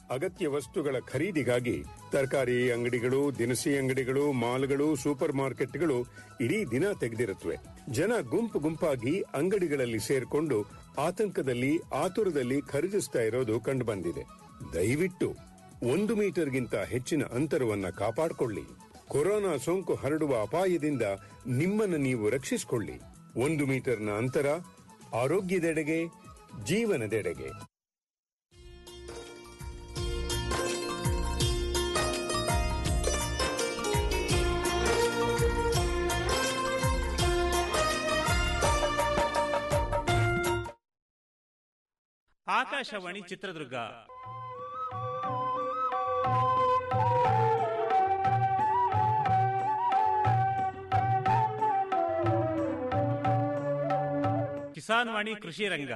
ಅಗತ್ಯ ವಸ್ತುಗಳ ಖರೀದಿಗಾಗಿ ತರಕಾರಿ ಅಂಗಡಿಗಳು ದಿನಸಿ ಅಂಗಡಿಗಳು ಮಾಲ್ಗಳು ಸೂಪರ್ ಮಾರ್ಕೆಟ್ಗಳು ಇಡೀ ದಿನ ತೆಗೆದಿರುತ್ತವೆ ಜನ ಗುಂಪು ಗುಂಪಾಗಿ ಅಂಗಡಿಗಳಲ್ಲಿ ಸೇರ್ಕೊಂಡು ಆತಂಕದಲ್ಲಿ ಆತುರದಲ್ಲಿ ಖರೀದಿಸ್ತಾ ಇರೋದು ಕಂಡುಬಂದಿದೆ ದಯವಿಟ್ಟು ಒಂದು ಮೀಟರ್ಗಿಂತ ಹೆಚ್ಚಿನ ಅಂತರವನ್ನ ಕಾಪಾಡಿಕೊಳ್ಳಿ ಕೊರೋನಾ ಸೋಂಕು ಹರಡುವ ಅಪಾಯದಿಂದ ನಿಮ್ಮನ್ನು ನೀವು ರಕ್ಷಿಸಿಕೊಳ್ಳಿ ಒಂದು ಮೀಟರ್ನ ಅಂತರ ಆರೋಗ್ಯದೆಡೆಗೆ ಜೀವನದೆಡೆಗೆ ಆಕಾಶವಾಣಿ ಚಿತ್ರದುರ್ಗ ಕಿಸಾನ್ ವಾಣಿ ಕೃಷಿ ರಂಗ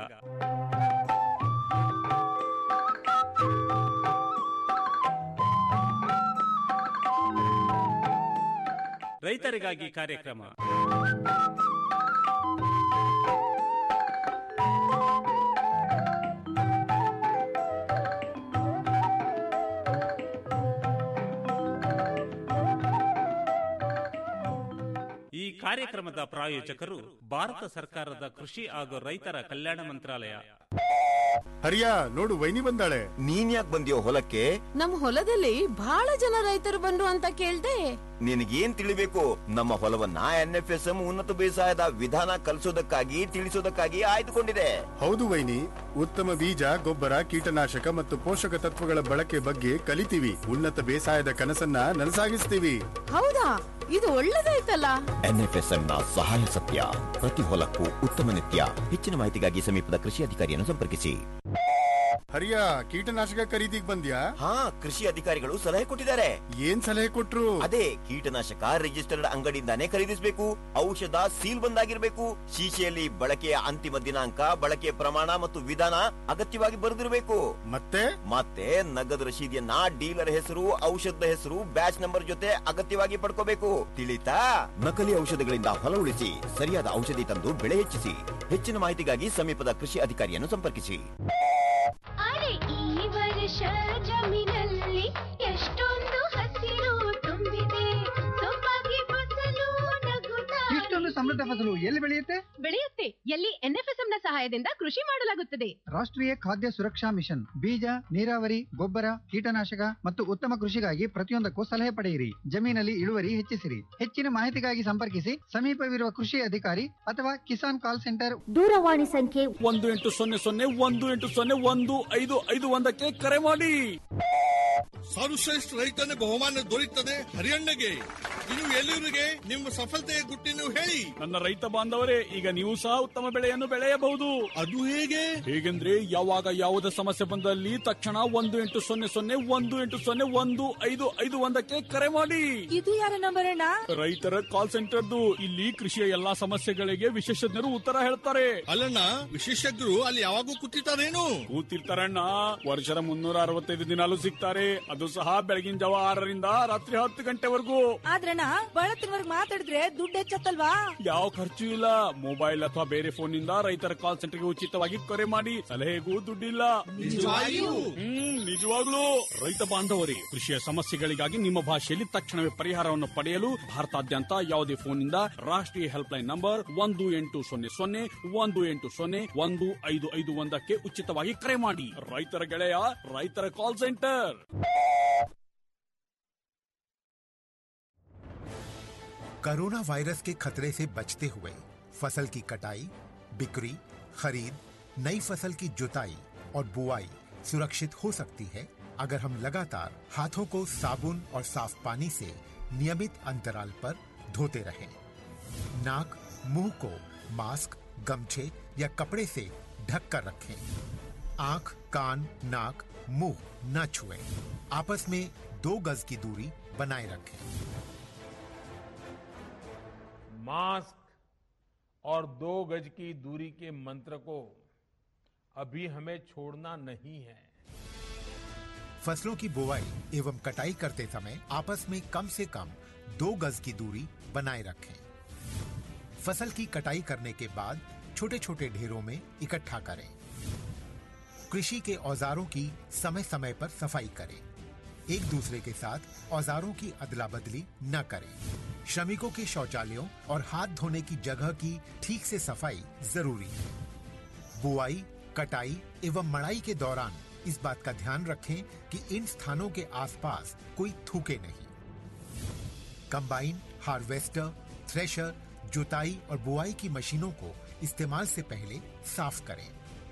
ರೈತರಿಗಾಗಿ ಕಾರ್ಯಕ್ರಮ ಈ ಕಾರ್ಯಕ್ರಮದ ಪ್ರಾಯೋಜಕರು ಭಾರತ ಸರ್ಕಾರದ ಕೃಷಿ ಹಾಗೂ ರೈತರ ಕಲ್ಯಾಣ ಮಂತ್ರಾಲಯ ಹರಿಯಾ ನೋಡು ವೈನಿ ಬಂದಾಳೆ ನೀನ್ ಯಾಕೆ ಬಂದಿಯೋ ಹೊಲಕ್ಕೆ ನಮ್ ಹೊಲದಲ್ಲಿ ಬಹಳ ಜನ ರೈತರು ಬಂದ್ರು ಅಂತ ಕೇಳ್ದೆ ನಿನಗೇನ್ ತಿಳಿಬೇಕು ನಮ್ಮ ಹೊಲವನ್ನ ಎನ್ ಎಫ್ ಎಸ್ ಎಂ ಉನ್ನತ ಬೇಸಾಯದ ವಿಧಾನ ಕಲಿಸೋದಕ್ಕಾಗಿ ತಿಳಿಸೋದಕ್ಕಾಗಿ ಆಯ್ದುಕೊಂಡಿದೆ ಹೌದು ವೈನಿ ಉತ್ತಮ ಬೀಜ ಗೊಬ್ಬರ ಕೀಟನಾಶಕ ಮತ್ತು ಪೋಷಕ ತತ್ವಗಳ ಬಳಕೆ ಬಗ್ಗೆ ಕಲಿತೀವಿ ಉನ್ನತ ಬೇಸಾಯದ ಕನಸನ್ನ ನನಸಾಗಿಸ್ತೀವಿ ಹೌದಾ ಇದು ಒಳ್ಳೇದಾಯ್ತಲ್ಲ ಎನ್ ಎಫ್ ಎಸ್ ಎಂ ನ ಸಹಾಯ ಸತ್ಯ ಪ್ರತಿ ಹೊಲಕ್ಕೂ ಉತ್ತಮ ನಿತ್ಯ ಹೆಚ್ಚಿನ ಮಾಹಿತಿಗಾಗಿ ಸಮೀಪದ ಕೃಷಿ ಅಧಿಕಾರಿಯನ್ನು ಸಂಪರ್ಕಿಸಿ ಹರಿಯಾ ಕೀಟನಾಶಕ ಖರೀದಿಗ್ ಬಂದ್ಯಾ ಹಾ ಕೃಷಿ ಅಧಿಕಾರಿಗಳು ಸಲಹೆ ಕೊಟ್ಟಿದ್ದಾರೆ ಏನ್ ಸಲಹೆ ಕೊಟ್ರು ಅದೇ ಕೀಟನಾಶಕ ರಿಜಿಸ್ಟರ್ಡ್ ಅಂಗಡಿಯಿಂದಾನೇ ಖರೀದಿಸಬೇಕು ಔಷಧ ಸೀಲ್ ಬಂದಾಗಿರ್ಬೇಕು ಶೀಶೆಯಲ್ಲಿ ಬಳಕೆಯ ಅಂತಿಮ ದಿನಾಂಕ ಬಳಕೆಯ ಪ್ರಮಾಣ ಮತ್ತು ವಿಧಾನ ಅಗತ್ಯವಾಗಿ ಬರೆದಿರಬೇಕು ಮತ್ತೆ ಮತ್ತೆ ನಗದು ರಶೀದಿಯನ್ನ ಡೀಲರ್ ಹೆಸರು ಔಷಧದ ಹೆಸರು ಬ್ಯಾಚ್ ನಂಬರ್ ಜೊತೆ ಅಗತ್ಯವಾಗಿ ಪಡ್ಕೋಬೇಕು ತಿಳಿತಾ ನಕಲಿ ಔಷಧಗಳಿಂದ ಹೊಲ ಉಳಿಸಿ ಸರಿಯಾದ ಔಷಧಿ ತಂದು ಬೆಳೆ ಹೆಚ್ಚಿಸಿ ಹೆಚ್ಚಿನ ಮಾಹಿತಿಗಾಗಿ ಸಮೀಪದ ಕೃಷಿ ಅಧಿಕಾರಿಯನ್ನು ಸಂಪರ್ಕಿಸಿ ಅರೆ ಈ ವರ್ಷ ಜಮೀನಲ್ಲಿ ಎಷ್ಟೊಂದು ಹಸಿರು ತುಂಬಿದೆ ಸೊಬಗೆ ಫಸಲು ನಗುತ್ತಾ ಇಷ್ಟೊಂದು ಸಮೃದ್ಧ ಫಸಲು ಎಲ್ಲಿ ಬೆಳೆಯುತ್ತೆ ಬೆಳೆಯುತ್ತೆ ಎಲ್ಲಿ ಎನ್ಎಫ್ಎಸ್ಎಂ ನ ಸಹಾಯದಿಂದ ಕೃಷಿ ಮಾಡಲಾಗುತ್ತದೆ ರಾಷ್ಟ್ರೀಯ ಖಾದ್ಯ ಸುರಕ್ಷಾ ಮಿಷನ್ ಬೀಜ ನೀರಾವರಿ ಗೊಬ್ಬರ ಕೀಟನಾಶಕ ಮತ್ತು ಉತ್ತಮ ಕೃಷಿಗಾಗಿ ಪ್ರತಿಯೊಂದಕ್ಕೂ ಸಲಹೆ ಪಡೆಯಿರಿ ಜಮೀನಲ್ಲಿ ಇಳುವರಿ ಹೆಚ್ಚಿಸಿರಿ ಹೆಚ್ಚಿನ ಮಾಹಿತಿಗಾಗಿ ಸಂಪರ್ಕಿಸಿ ಸಮೀಪವಿರುವ ಕೃಷಿ ಅಧಿಕಾರಿ ಅಥವಾ ಕಿಸಾನ್ ಕಾಲ್ ಸೆಂಟರ್ ದೂರವಾಣಿ ಸಂಖ್ಯೆ ಒಂದು ಎಂಟು ಸೊನ್ನೆ ಸೊನ್ನೆ ಒಂದು ಎಂಟು ಸೊನ್ನೆ ಒಂದು ಐದು ಐದು ಒಂದಕ್ಕೆ ಕರೆ ಮಾಡಿ ಸರ್ವಶ್ರೇಷ್ಠ ರೈತನ ಬಹುಮಾನ ದೊರೆಯುತ್ತದೆ ಹರಿಯಣ್ಣಗೆ ಇನ್ನು ಎಲ್ಲರಿಗೆ ನಿಮ್ಮ ಸಫಲತೆಯ ಗುಟ್ಟಿನ ಹೇಳಿ ನನ್ನ ರೈತ ಬಾಂಧವರೇ ಈಗ ನೀವು ಸಹ ಉತ್ತಮ ಬೆಳೆಯನ್ನು ಬೆಳೆಯಬಹುದು ಅದು ಹೇಗೆ ಹೇಗೆಂದ್ರೆ ಯಾವಾಗ ಯಾವುದೇ ಸಮಸ್ಯೆ ಬಂದಲ್ಲಿ ತಕ್ಷಣ ಒಂದು ಎಂಟು ಸೊನ್ನೆ ಸೊನ್ನೆ ಒಂದು ಎಂಟು ಸೊನ್ನೆ ಒಂದು ಐದು ಐದು ಒಂದಕ್ಕೆ ಕರೆ ಮಾಡಿ ಇದು ಯಾರ ನಂಬರ್ ಅಣ್ಣ ರೈತರ ಕಾಲ್ ಸೆಂಟರ್ದು ಇಲ್ಲಿ ಕೃಷಿಯ ಎಲ್ಲಾ ಸಮಸ್ಯೆಗಳಿಗೆ ವಿಶೇಷಜ್ಞರು ಉತ್ತರ ಹೇಳ್ತಾರೆ ಅಲ್ಲಣ್ಣ ವಿಶೇಷಜ್ಞರು ಅಲ್ಲಿ ಯಾವಾಗೂ ಕೂತಿರ್ತಾರೇನು ಕೂತಿರ್ತಾರಣ್ಣ ವರ್ಷದ ಮುನ್ನೂರ ಅರವತ್ತೈದು ದಿನಾಲು ಸಿಗ್ತಾರೆ ಅದು ಸಹ ಬೆಳಗಿನ ಜಾವ ಆರರಿಂದ ರಾತ್ರಿ ಹತ್ತು ಗಂಟೆವರೆಗೂ ಆದ್ರಣ್ಣ ಬಳತ್ತಿನವರ್ಗ್ ಮಾತಾಡಿದ್ರೆ ದುಡ್ಡು ಹೆಚ್ಚತ್ತಲ್ವಾ ಯಾವ ಖರ್ಚು ಇಲ್ಲ ಮೊಬೈಲ್ ಅಥವಾ ಬೇರೆ ಫೋನ್ ನಿಂದ ರೈತರ ಕಾಲ್ ಸೆಂಟರ್ಗೆ ಉಚಿತವಾಗಿ ಕರೆ ಮಾಡಿ ಸಲಹೆಗೂ ದುಡ್ಡಿಲ್ಲ ನಿಜವಾಗಿಯೂ? ಹ್ಮ್ ನಿಜವಾಗ್ಲೂ ರೈತ ಬಾಂಧವರೇ ಕೃಷಿಯ ಸಮಸ್ಯೆಗಳಿಗಾಗಿ ನಿಮ್ಮ ಭಾಷೆಯಲ್ಲಿ ತಕ್ಷಣವೇ ಪರಿಹಾರವನ್ನು ಪಡೆಯಲು ಭಾರತಾದ್ಯಂತ ಯಾವುದೇ ಫೋನ್ ನಿಂದ ರಾಷ್ಟ್ರೀಯ ಹೆಲ್ಪ್ ಲೈನ್ ನಂಬರ್ ಒಂದು ಎಂಟು ಸೊನ್ನೆ ಸೊನ್ನೆ ಒಂದು ಎಂಟು ಸೊನ್ನೆ ಒಂದು ಐದು ಐದು ಒಂದಕ್ಕೆ ಉಚಿತವಾಗಿ ಕರೆ ಮಾಡಿ ರೈತರ ಗೆಳೆಯ ರೈತರ ಕಾಲ್ ಸೆಂಟರ್ कोरोना वायरस के खतरे से बचते हुए फसल की कटाई बिक्री खरीद नई फसल की जुताई और बुआई सुरक्षित हो सकती है अगर हम लगातार हाथों को साबुन और साफ पानी से नियमित अंतराल पर धोते रहें नाक मुंह को मास्क गमछे या कपड़े से ढक कर रखें आंख कान नाक मुंह न छुएं आपस में दो गज की दूरी बनाए रखें मास्क और दो गज की दूरी के मंत्र को अभी हमें छोड़ना नहीं है फसलों की बुवाई एवं कटाई करते समय आपस में कम से कम दो गज की दूरी बनाए रखें फसल की कटाई करने के बाद छोटे छोटे ढेरों में इकट्ठा करें कृषि के औजारों की समय समय पर सफाई करें एक दूसरे के साथ औजारों की अदला बदली न करें श्रमिकों के शौचालयों और हाथ धोने की जगह की ठीक से सफाई जरूरी है बुआई कटाई एवं मड़ाई के दौरान इस बात का ध्यान रखें कि इन स्थानों के आसपास कोई थूके नहीं कंबाइन हार्वेस्टर थ्रेशर जुताई और बुआई की मशीनों को इस्तेमाल से पहले साफ करें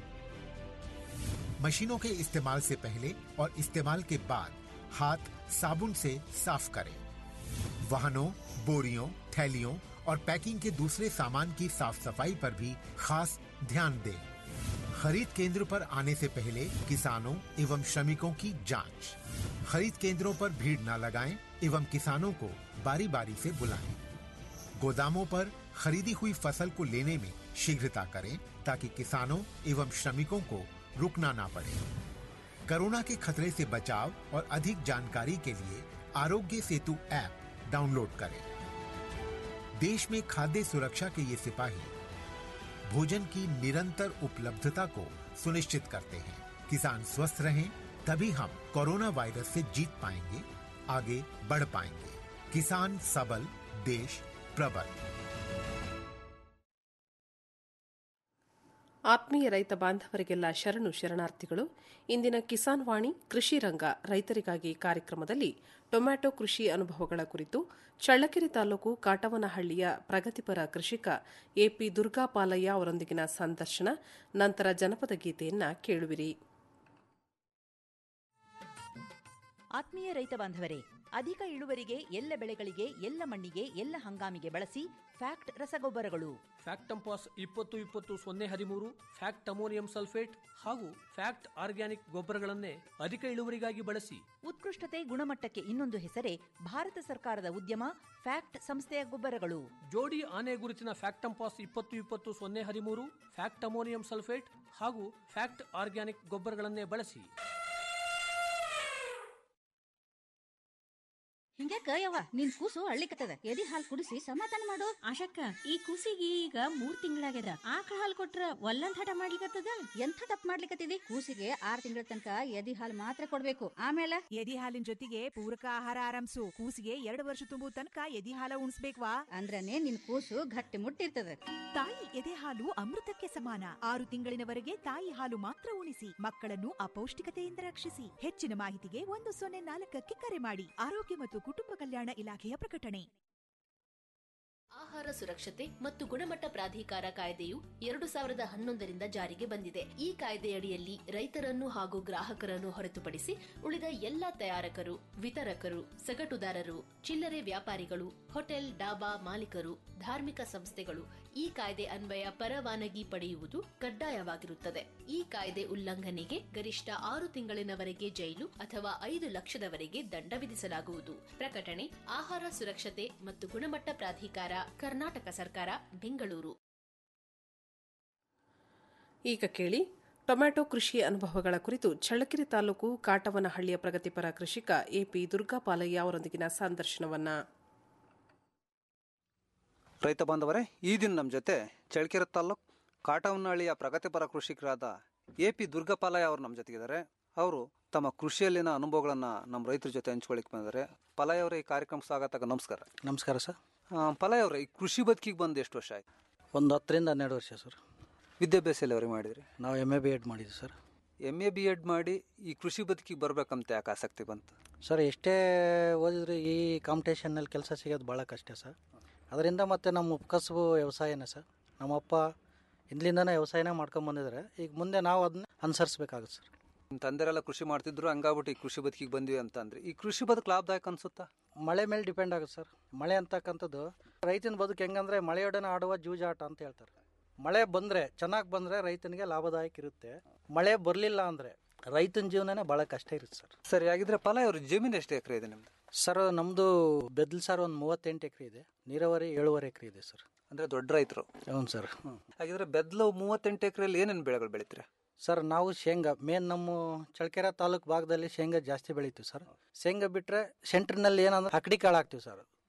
मशीनों के इस्तेमाल से पहले और इस्तेमाल के बाद हाथ साबुन से साफ करें वाहनों बोरियों थैलियों और पैकिंग के दूसरे सामान की साफ सफाई पर भी खास ध्यान दें खरीद केंद्र पर आने से पहले किसानों एवं श्रमिकों की जांच खरीद केंद्रों पर भीड़ न लगाएं एवं किसानों को बारी बारी से बुलाएं गोदामों पर खरीदी हुई फसल को लेने में शीघ्रता करें ताकि किसानों एवं श्रमिकों को रुकना ना पड़े कोरोना के खतरे से बचाव और अधिक जानकारी के लिए आरोग्य सेतु ऐप डाउनलोड करें देश में खाद्य सुरक्षा के ये सिपाही भोजन की निरंतर उपलब्धता को सुनिश्चित करते हैं किसान स्वस्थ रहें तभी हम कोरोना वायरस से जीत पाएंगे आगे बढ़ पाएंगे किसान सबल देश प्रबल ಆತ್ಮೀಯ ರೈತ ಬಾಂಧವರಿಗೆಲ್ಲ ಶರಣು ಶರಣಾರ್ಥಿಗಳು ಇಂದಿನ ಕಿಸಾನ್ ವಾಣಿ ಕೃಷಿ ರಂಗ ರೈತರಿಗಾಗಿ ಕಾರ್ಯಕ್ರಮದಲ್ಲಿ ಟೊಮ್ಯಾಟೊ ಕೃಷಿ ಅನುಭವಗಳ ಕುರಿತು ಚಳ್ಳಕೆರೆ ತಾಲೂಕು ಕಾಟವನಹಳ್ಳಿಯ ಪ್ರಗತಿಪರ ಕೃಷಿಕ ಎಪಿ ದುರ್ಗಾಪಾಲಯ್ಯ ಅವರೊಂದಿಗಿನ ಸಂದರ್ಶನ ನಂತರ ಜನಪದ ಗೀತೆಯನ್ನ ಕೇಳುವಿರಿ ಆತ್ಮೀಯ ರೈತ ಬಾಂಧವರೇ ಅಧಿಕ ಇಳುವರಿಗೆ ಎಲ್ಲ ಬೆಳೆಗಳಿಗೆ ಎಲ್ಲ ಮಣ್ಣಿಗೆ ಎಲ್ಲ ಹಂಗಾಮಿಗೆ ಬಳಸಿ ಫ್ಯಾಕ್ಟ್ ರಸಗೊಬ್ಬರಗಳು ಫ್ಯಾಕ್ಟಂಪಾಸ್ ಇಪ್ಪತ್ತು ಇಪ್ಪತ್ತು ಸೊನ್ನೆ ಹದಿಮೂರು ಫ್ಯಾಕ್ಟ್ ಅಮೋನಿಯಂ ಸಲ್ಫೇಟ್ ಹಾಗೂ ಫ್ಯಾಕ್ಟ್ ಆರ್ಗ್ಯಾನಿಕ್ ಗೊಬ್ಬರಗಳನ್ನೇ ಅಧಿಕ ಇಳುವರಿಗಾಗಿ ಬಳಸಿ ಉತ್ಕೃಷ್ಟತೆ ಗುಣಮಟ್ಟಕ್ಕೆ ಇನ್ನೊಂದು ಹೆಸರೇ ಭಾರತ ಸರ್ಕಾರದ ಉದ್ಯಮ ಫ್ಯಾಕ್ಟ್ ಸಂಸ್ಥೆಯ ಗೊಬ್ಬರಗಳು ಜೋಡಿ ಆನೆ ಗುರುತಿನ ಫ್ಯಾಕ್ಟಂಪಾಸ್ ಇಪ್ಪತ್ತು ಇಪ್ಪತ್ತು ಸೊನ್ನೆ ಹದಿಮೂರು ಫ್ಯಾಕ್ಟ್ ಅಮೋನಿಯಂ ಸಲ್ಫೇಟ್ ಹಾಗೂ ಫ್ಯಾಕ್ಟ್ ಆರ್ಗ್ಯಾನಿಕ್ ಗೊಬ್ಬರಗಳನ್ನೇ ಬಳಸಿ ಹಿಂಗ್ಯಾಕ ಯವ್ವ ನಿನ್ ಕೂಸು ಅಳ್ಳಿಕತ್ತದ ಎದಿ ಹಾಲ್ ಕುಡಿಸಿ ಸಮಾಧಾನ ಮಾಡು ಆಶಕ್ಕ ಈ ಕೂಸಿಗೆ ಈಗ ಮೂರ್ ತಿಂಗಳಾಗ್ಯದ ಆಕಳ ಹಾಲ್ ಕೊಟ್ರ ಒಲ್ಲಂದ್ ಹಠ ಮಾಡ್ಲಿಕತ್ತದ ಎಂಥ ತಪ್ಪು ಮಾಡ್ಲಿಕತ್ತಿದಿ ಕೂಸಿಗೆ ಆರ್ ತಿಂಗಳ ತನಕ ಎದಿ ಹಾಲ್ ಮಾತ್ರ ಕೊಡ್ಬೇಕು ಆಮೇಲೆ ಎದಿ ಹಾಲಿನ ಜೊತೆಗೆ ಪೂರಕ ಆಹಾರ ಆರಂಭಿಸು ಕೂಸಿಗೆ ಎರಡು ವರ್ಷ ತುಂಬು ತನಕ ಎದಿ ಹಾಲ ಉಣಿಸ್ಬೇಕ್ವಾ ಅಂದ್ರನೇ ನಿನ್ ಕೂಸು ಗಟ್ಟಿ ಮುಟ್ಟಿರ್ತದ ತಾಯಿ ಎದೆ ಹಾಲು ಅಮೃತಕ್ಕೆ ಸಮಾನ ಆರು ತಿಂಗಳಿನವರೆಗೆ ತಾಯಿ ಹಾಲು ಮಾತ್ರ ಉಣಿಸಿ ಮಕ್ಕಳನ್ನು ಅಪೌಷ್ಟಿಕತೆಯಿಂದ ರಕ್ಷಿಸಿ ಹೆಚ್ಚಿನ ಮಾಹಿತಿಗೆ ಒಂದು ಸೊನ್ನೆ ನಾಲ್ಕಕ್ಕೆ ಕರೆ ಮಾಡಿ ಆರೋಗ್ಯ ಮತ್ತು ಕುಟುಂಬ ಕಲ್ಯಾಣ ಇಲಾಖೆಯ ಪ್ರಕಟಣೆ ಆಹಾರ ಸುರಕ್ಷತೆ ಮತ್ತು ಗುಣಮಟ್ಟ ಪ್ರಾಧಿಕಾರ ಕಾಯ್ದೆಯು ಎರಡು ಸಾವಿರದ ಹನ್ನೊಂದರಿಂದ ಜಾರಿಗೆ ಬಂದಿದೆ ಈ ಕಾಯ್ದೆಯಡಿಯಲ್ಲಿ ರೈತರನ್ನು ಹಾಗೂ ಗ್ರಾಹಕರನ್ನು ಹೊರತುಪಡಿಸಿ ಉಳಿದ ಎಲ್ಲ ತಯಾರಕರು ವಿತರಕರು ಸಗಟುದಾರರು ಚಿಲ್ಲರೆ ವ್ಯಾಪಾರಿಗಳು ಹೋಟೆಲ್ ಡಾಬಾ ಮಾಲೀಕರು ಧಾರ್ಮಿಕ ಸಂಸ್ಥೆಗಳು ಈ ಕಾಯ್ದೆ ಅನ್ವಯ ಪರವಾನಗಿ ಪಡೆಯುವುದು ಕಡ್ಡಾಯವಾಗಿರುತ್ತದೆ ಈ ಕಾಯ್ದೆ ಉಲ್ಲಂಘನೆಗೆ ಗರಿಷ್ಠ ಆರು ತಿಂಗಳಿನವರೆಗೆ ಜೈಲು ಅಥವಾ ಐದು ಲಕ್ಷದವರೆಗೆ ದಂಡ ವಿಧಿಸಲಾಗುವುದು ಪ್ರಕಟಣೆ ಆಹಾರ ಸುರಕ್ಷತೆ ಮತ್ತು ಗುಣಮಟ್ಟ ಪ್ರಾಧಿಕಾರ ಕರ್ನಾಟಕ ಸರ್ಕಾರ ಬೆಂಗಳೂರು ಈಗ ಕೇಳಿ ಟೊಮ್ಯಾಟೊ ಕೃಷಿ ಅನುಭವಗಳ ಕುರಿತು ಚಳ್ಳಕೆರೆ ತಾಲೂಕು ಕಾಟವನಹಳ್ಳಿಯ ಪ್ರಗತಿಪರ ಕೃಷಿಕ ಎಪಿ ದುರ್ಗಾಪಾಲಯ್ಯ ಅವರೊಂದಿಗಿನ ಸಂದರ್ಶನವನ್ನ ರೈತ ಬಾಂಧವರೇ ಈ ದಿನ ನಮ್ಮ ಜೊತೆ ಚಳ್ಳಕೆರೆ ತಾಲ್ಲೂಕು ಕಾಟವನಹಳ್ಳಿಯ ಪ್ರಗತಿಪರ ಕೃಷಿಕರಾದ ಎ ಪಿ ದುರ್ಗಪಾಲಯ್ಯ ಅವರು ನಮ್ಮ ಜೊತೆಗಿದ್ದಾರೆ ಅವರು ತಮ್ಮ ಕೃಷಿಯಲ್ಲಿನ ಅನುಭವಗಳನ್ನು ನಮ್ಮ ರೈತರ ಜೊತೆ ಹಂಚ್ಕೊಳ್ಳಿಕ್ಕೆ ಬಂದಿದ್ದಾರೆ ಪಲಾಯ್ ಅವರೇ ಈ ಕಾರ್ಯಕ್ರಮ ಸ್ವಾಗತ ನಮಸ್ಕಾರ ನಮಸ್ಕಾರ ಸರ್ ಪಲಾಯ್ ಅವರೇ ಈ ಕೃಷಿ ಬದುಕಿಗೆ ಬಂದು ಎಷ್ಟು ವರ್ಷ ಆಯ್ತು ಒಂದು ಹತ್ತರಿಂದ ಹನ್ನೆರಡು ವರ್ಷ ಸರ್ ವಿದ್ಯಾಭ್ಯಾಸ ಎಲ್ಲ ಅವ್ರಿಗೆ ಮಾಡಿದ್ರಿ ನಾವು ಎಮ್ ಎ ಬಿ ಎಡ್ ಮಾಡಿದ್ವಿ sir M A B Ed ಮಾಡಿ ಈ ಕೃಷಿ ಬದುಕಿಗೆ ಬರ್ಬೇಕಂತ ಯಾಕೆ ಆಸಕ್ತಿ ಬಂತು ಸರ್ ಎಷ್ಟೇ ಓದಿದ್ರು ಈ ಕಾಂಪಿಟೇಷನ್ನಲ್ಲಿ ಕೆಲಸ ಸಿಗೋದು ಭಾಳ ಕಷ್ಟ ಸರ್ ಅದರಿಂದ ಮತ್ತೆ ನಮ್ಮ ಕಸಬು ವ್ಯವಸಾಯನೇ ಸರ್ ನಮ್ಮಪ್ಪ ಹಿಂದ್ಲಿಂದನೇ ವ್ಯವಸಾಯನೇ ಮಾಡ್ಕೊಂಡು ಬಂದಿದ್ದಾರೆ ಈಗ ಮುಂದೆ ನಾವು ಅದನ್ನ ಅನುಸರಿಸ್ಬೇಕಾಗುತ್ತೆ ಸರ್ ನಿಮ್ಮ ತಂದೆರೆಲ್ಲ ಕೃಷಿ ಮಾಡ್ತಿದ್ರು ಹಂಗಾಗ್ಬಿಟ್ಟು ಈ ಕೃಷಿ ಬದುಕಿಗೆ ಬಂದ್ವಿ ಅಂತ ಅಂದ್ರೆ ಈ ಕೃಷಿ ಬದುಕು ಲಾಭದಾಯಕ ಅನ್ಸುತ್ತಾ ಮಳೆ ಮೇಲೆ ಡಿಪೆಂಡ್ ಆಗುತ್ತೆ ಸರ್ ಮಳೆ ಅಂತಕ್ಕಂಥದ್ದು ರೈತನ ಬದುಕು ಹೆಂಗಂದ್ರೆ ಮಳೆಯೊಡನೆ ಆಡುವ ಜೂಜಾಟ ಅಂತ ಹೇಳ್ತಾರೆ ಮಳೆ ಬಂದರೆ ಚೆನ್ನಾಗಿ ಬಂದರೆ ರೈತನಿಗೆ ಲಾಭದಾಯಕ ಇರುತ್ತೆ ಮಳೆ ಬರಲಿಲ್ಲ ಅಂದರೆ ರೈತನ ಜೀವನನೇ ಭಾಳ ಕಷ್ಟ ಇರುತ್ತೆ ಸರ್ ಸರಿ ಹಾಗಿದ್ರೆ ಪಲಾಯ್ ಅವ್ರ ಜಮೀನು ಎಷ್ಟು ಎಕರೆ ಇದೆ ನಿಮ್ದು ಸರ್ ನಮ್ಮದು ಬೆದ್ಲ್ ಸರ್ ಒಂದು ಮೂವತ್ತೆಂಟು ಎಕರೆ ಇದೆ ನೀರಾವರಿ ಏಳುವರೆ ಎಕರೆ ಇದೆ ಸರ್ ಅಂದ್ರೆ ದೊಡ್ಡ ರೈತರು ಹ್ಞೂ ಸರ್ ಹಾಗಿದ್ರೆ ಬೆದ್ಲು ಮೂವತ್ತೆಂಟು ಎಕರೆಯಲ್ಲಿ ಏನೇನು ಬೆಳೆಗಳು ಬೆಳಿತೀರಾ ಸರ್ ನಾವು ಶೇಂಗಾ ಮೇನ್ ನಮ್ಮ ಚಳ್ಳಕೆರೆ ತಾಲೂಕು ಭಾಗದಲ್ಲಿ ಶೇಂಗಾ ಜಾಸ್ತಿ ಬೆಳಿತೀವಿ ಸರ್ ಶೇಂಗಾ ಬಿಟ್ರೆ ಸೆಂಟ್ರಿನಲ್ಲಿ ಏನಂದ್ರೆ ಅಕಡಿ ಕಾಳು ಹಾಕ್ತೀವಿ ಸರ್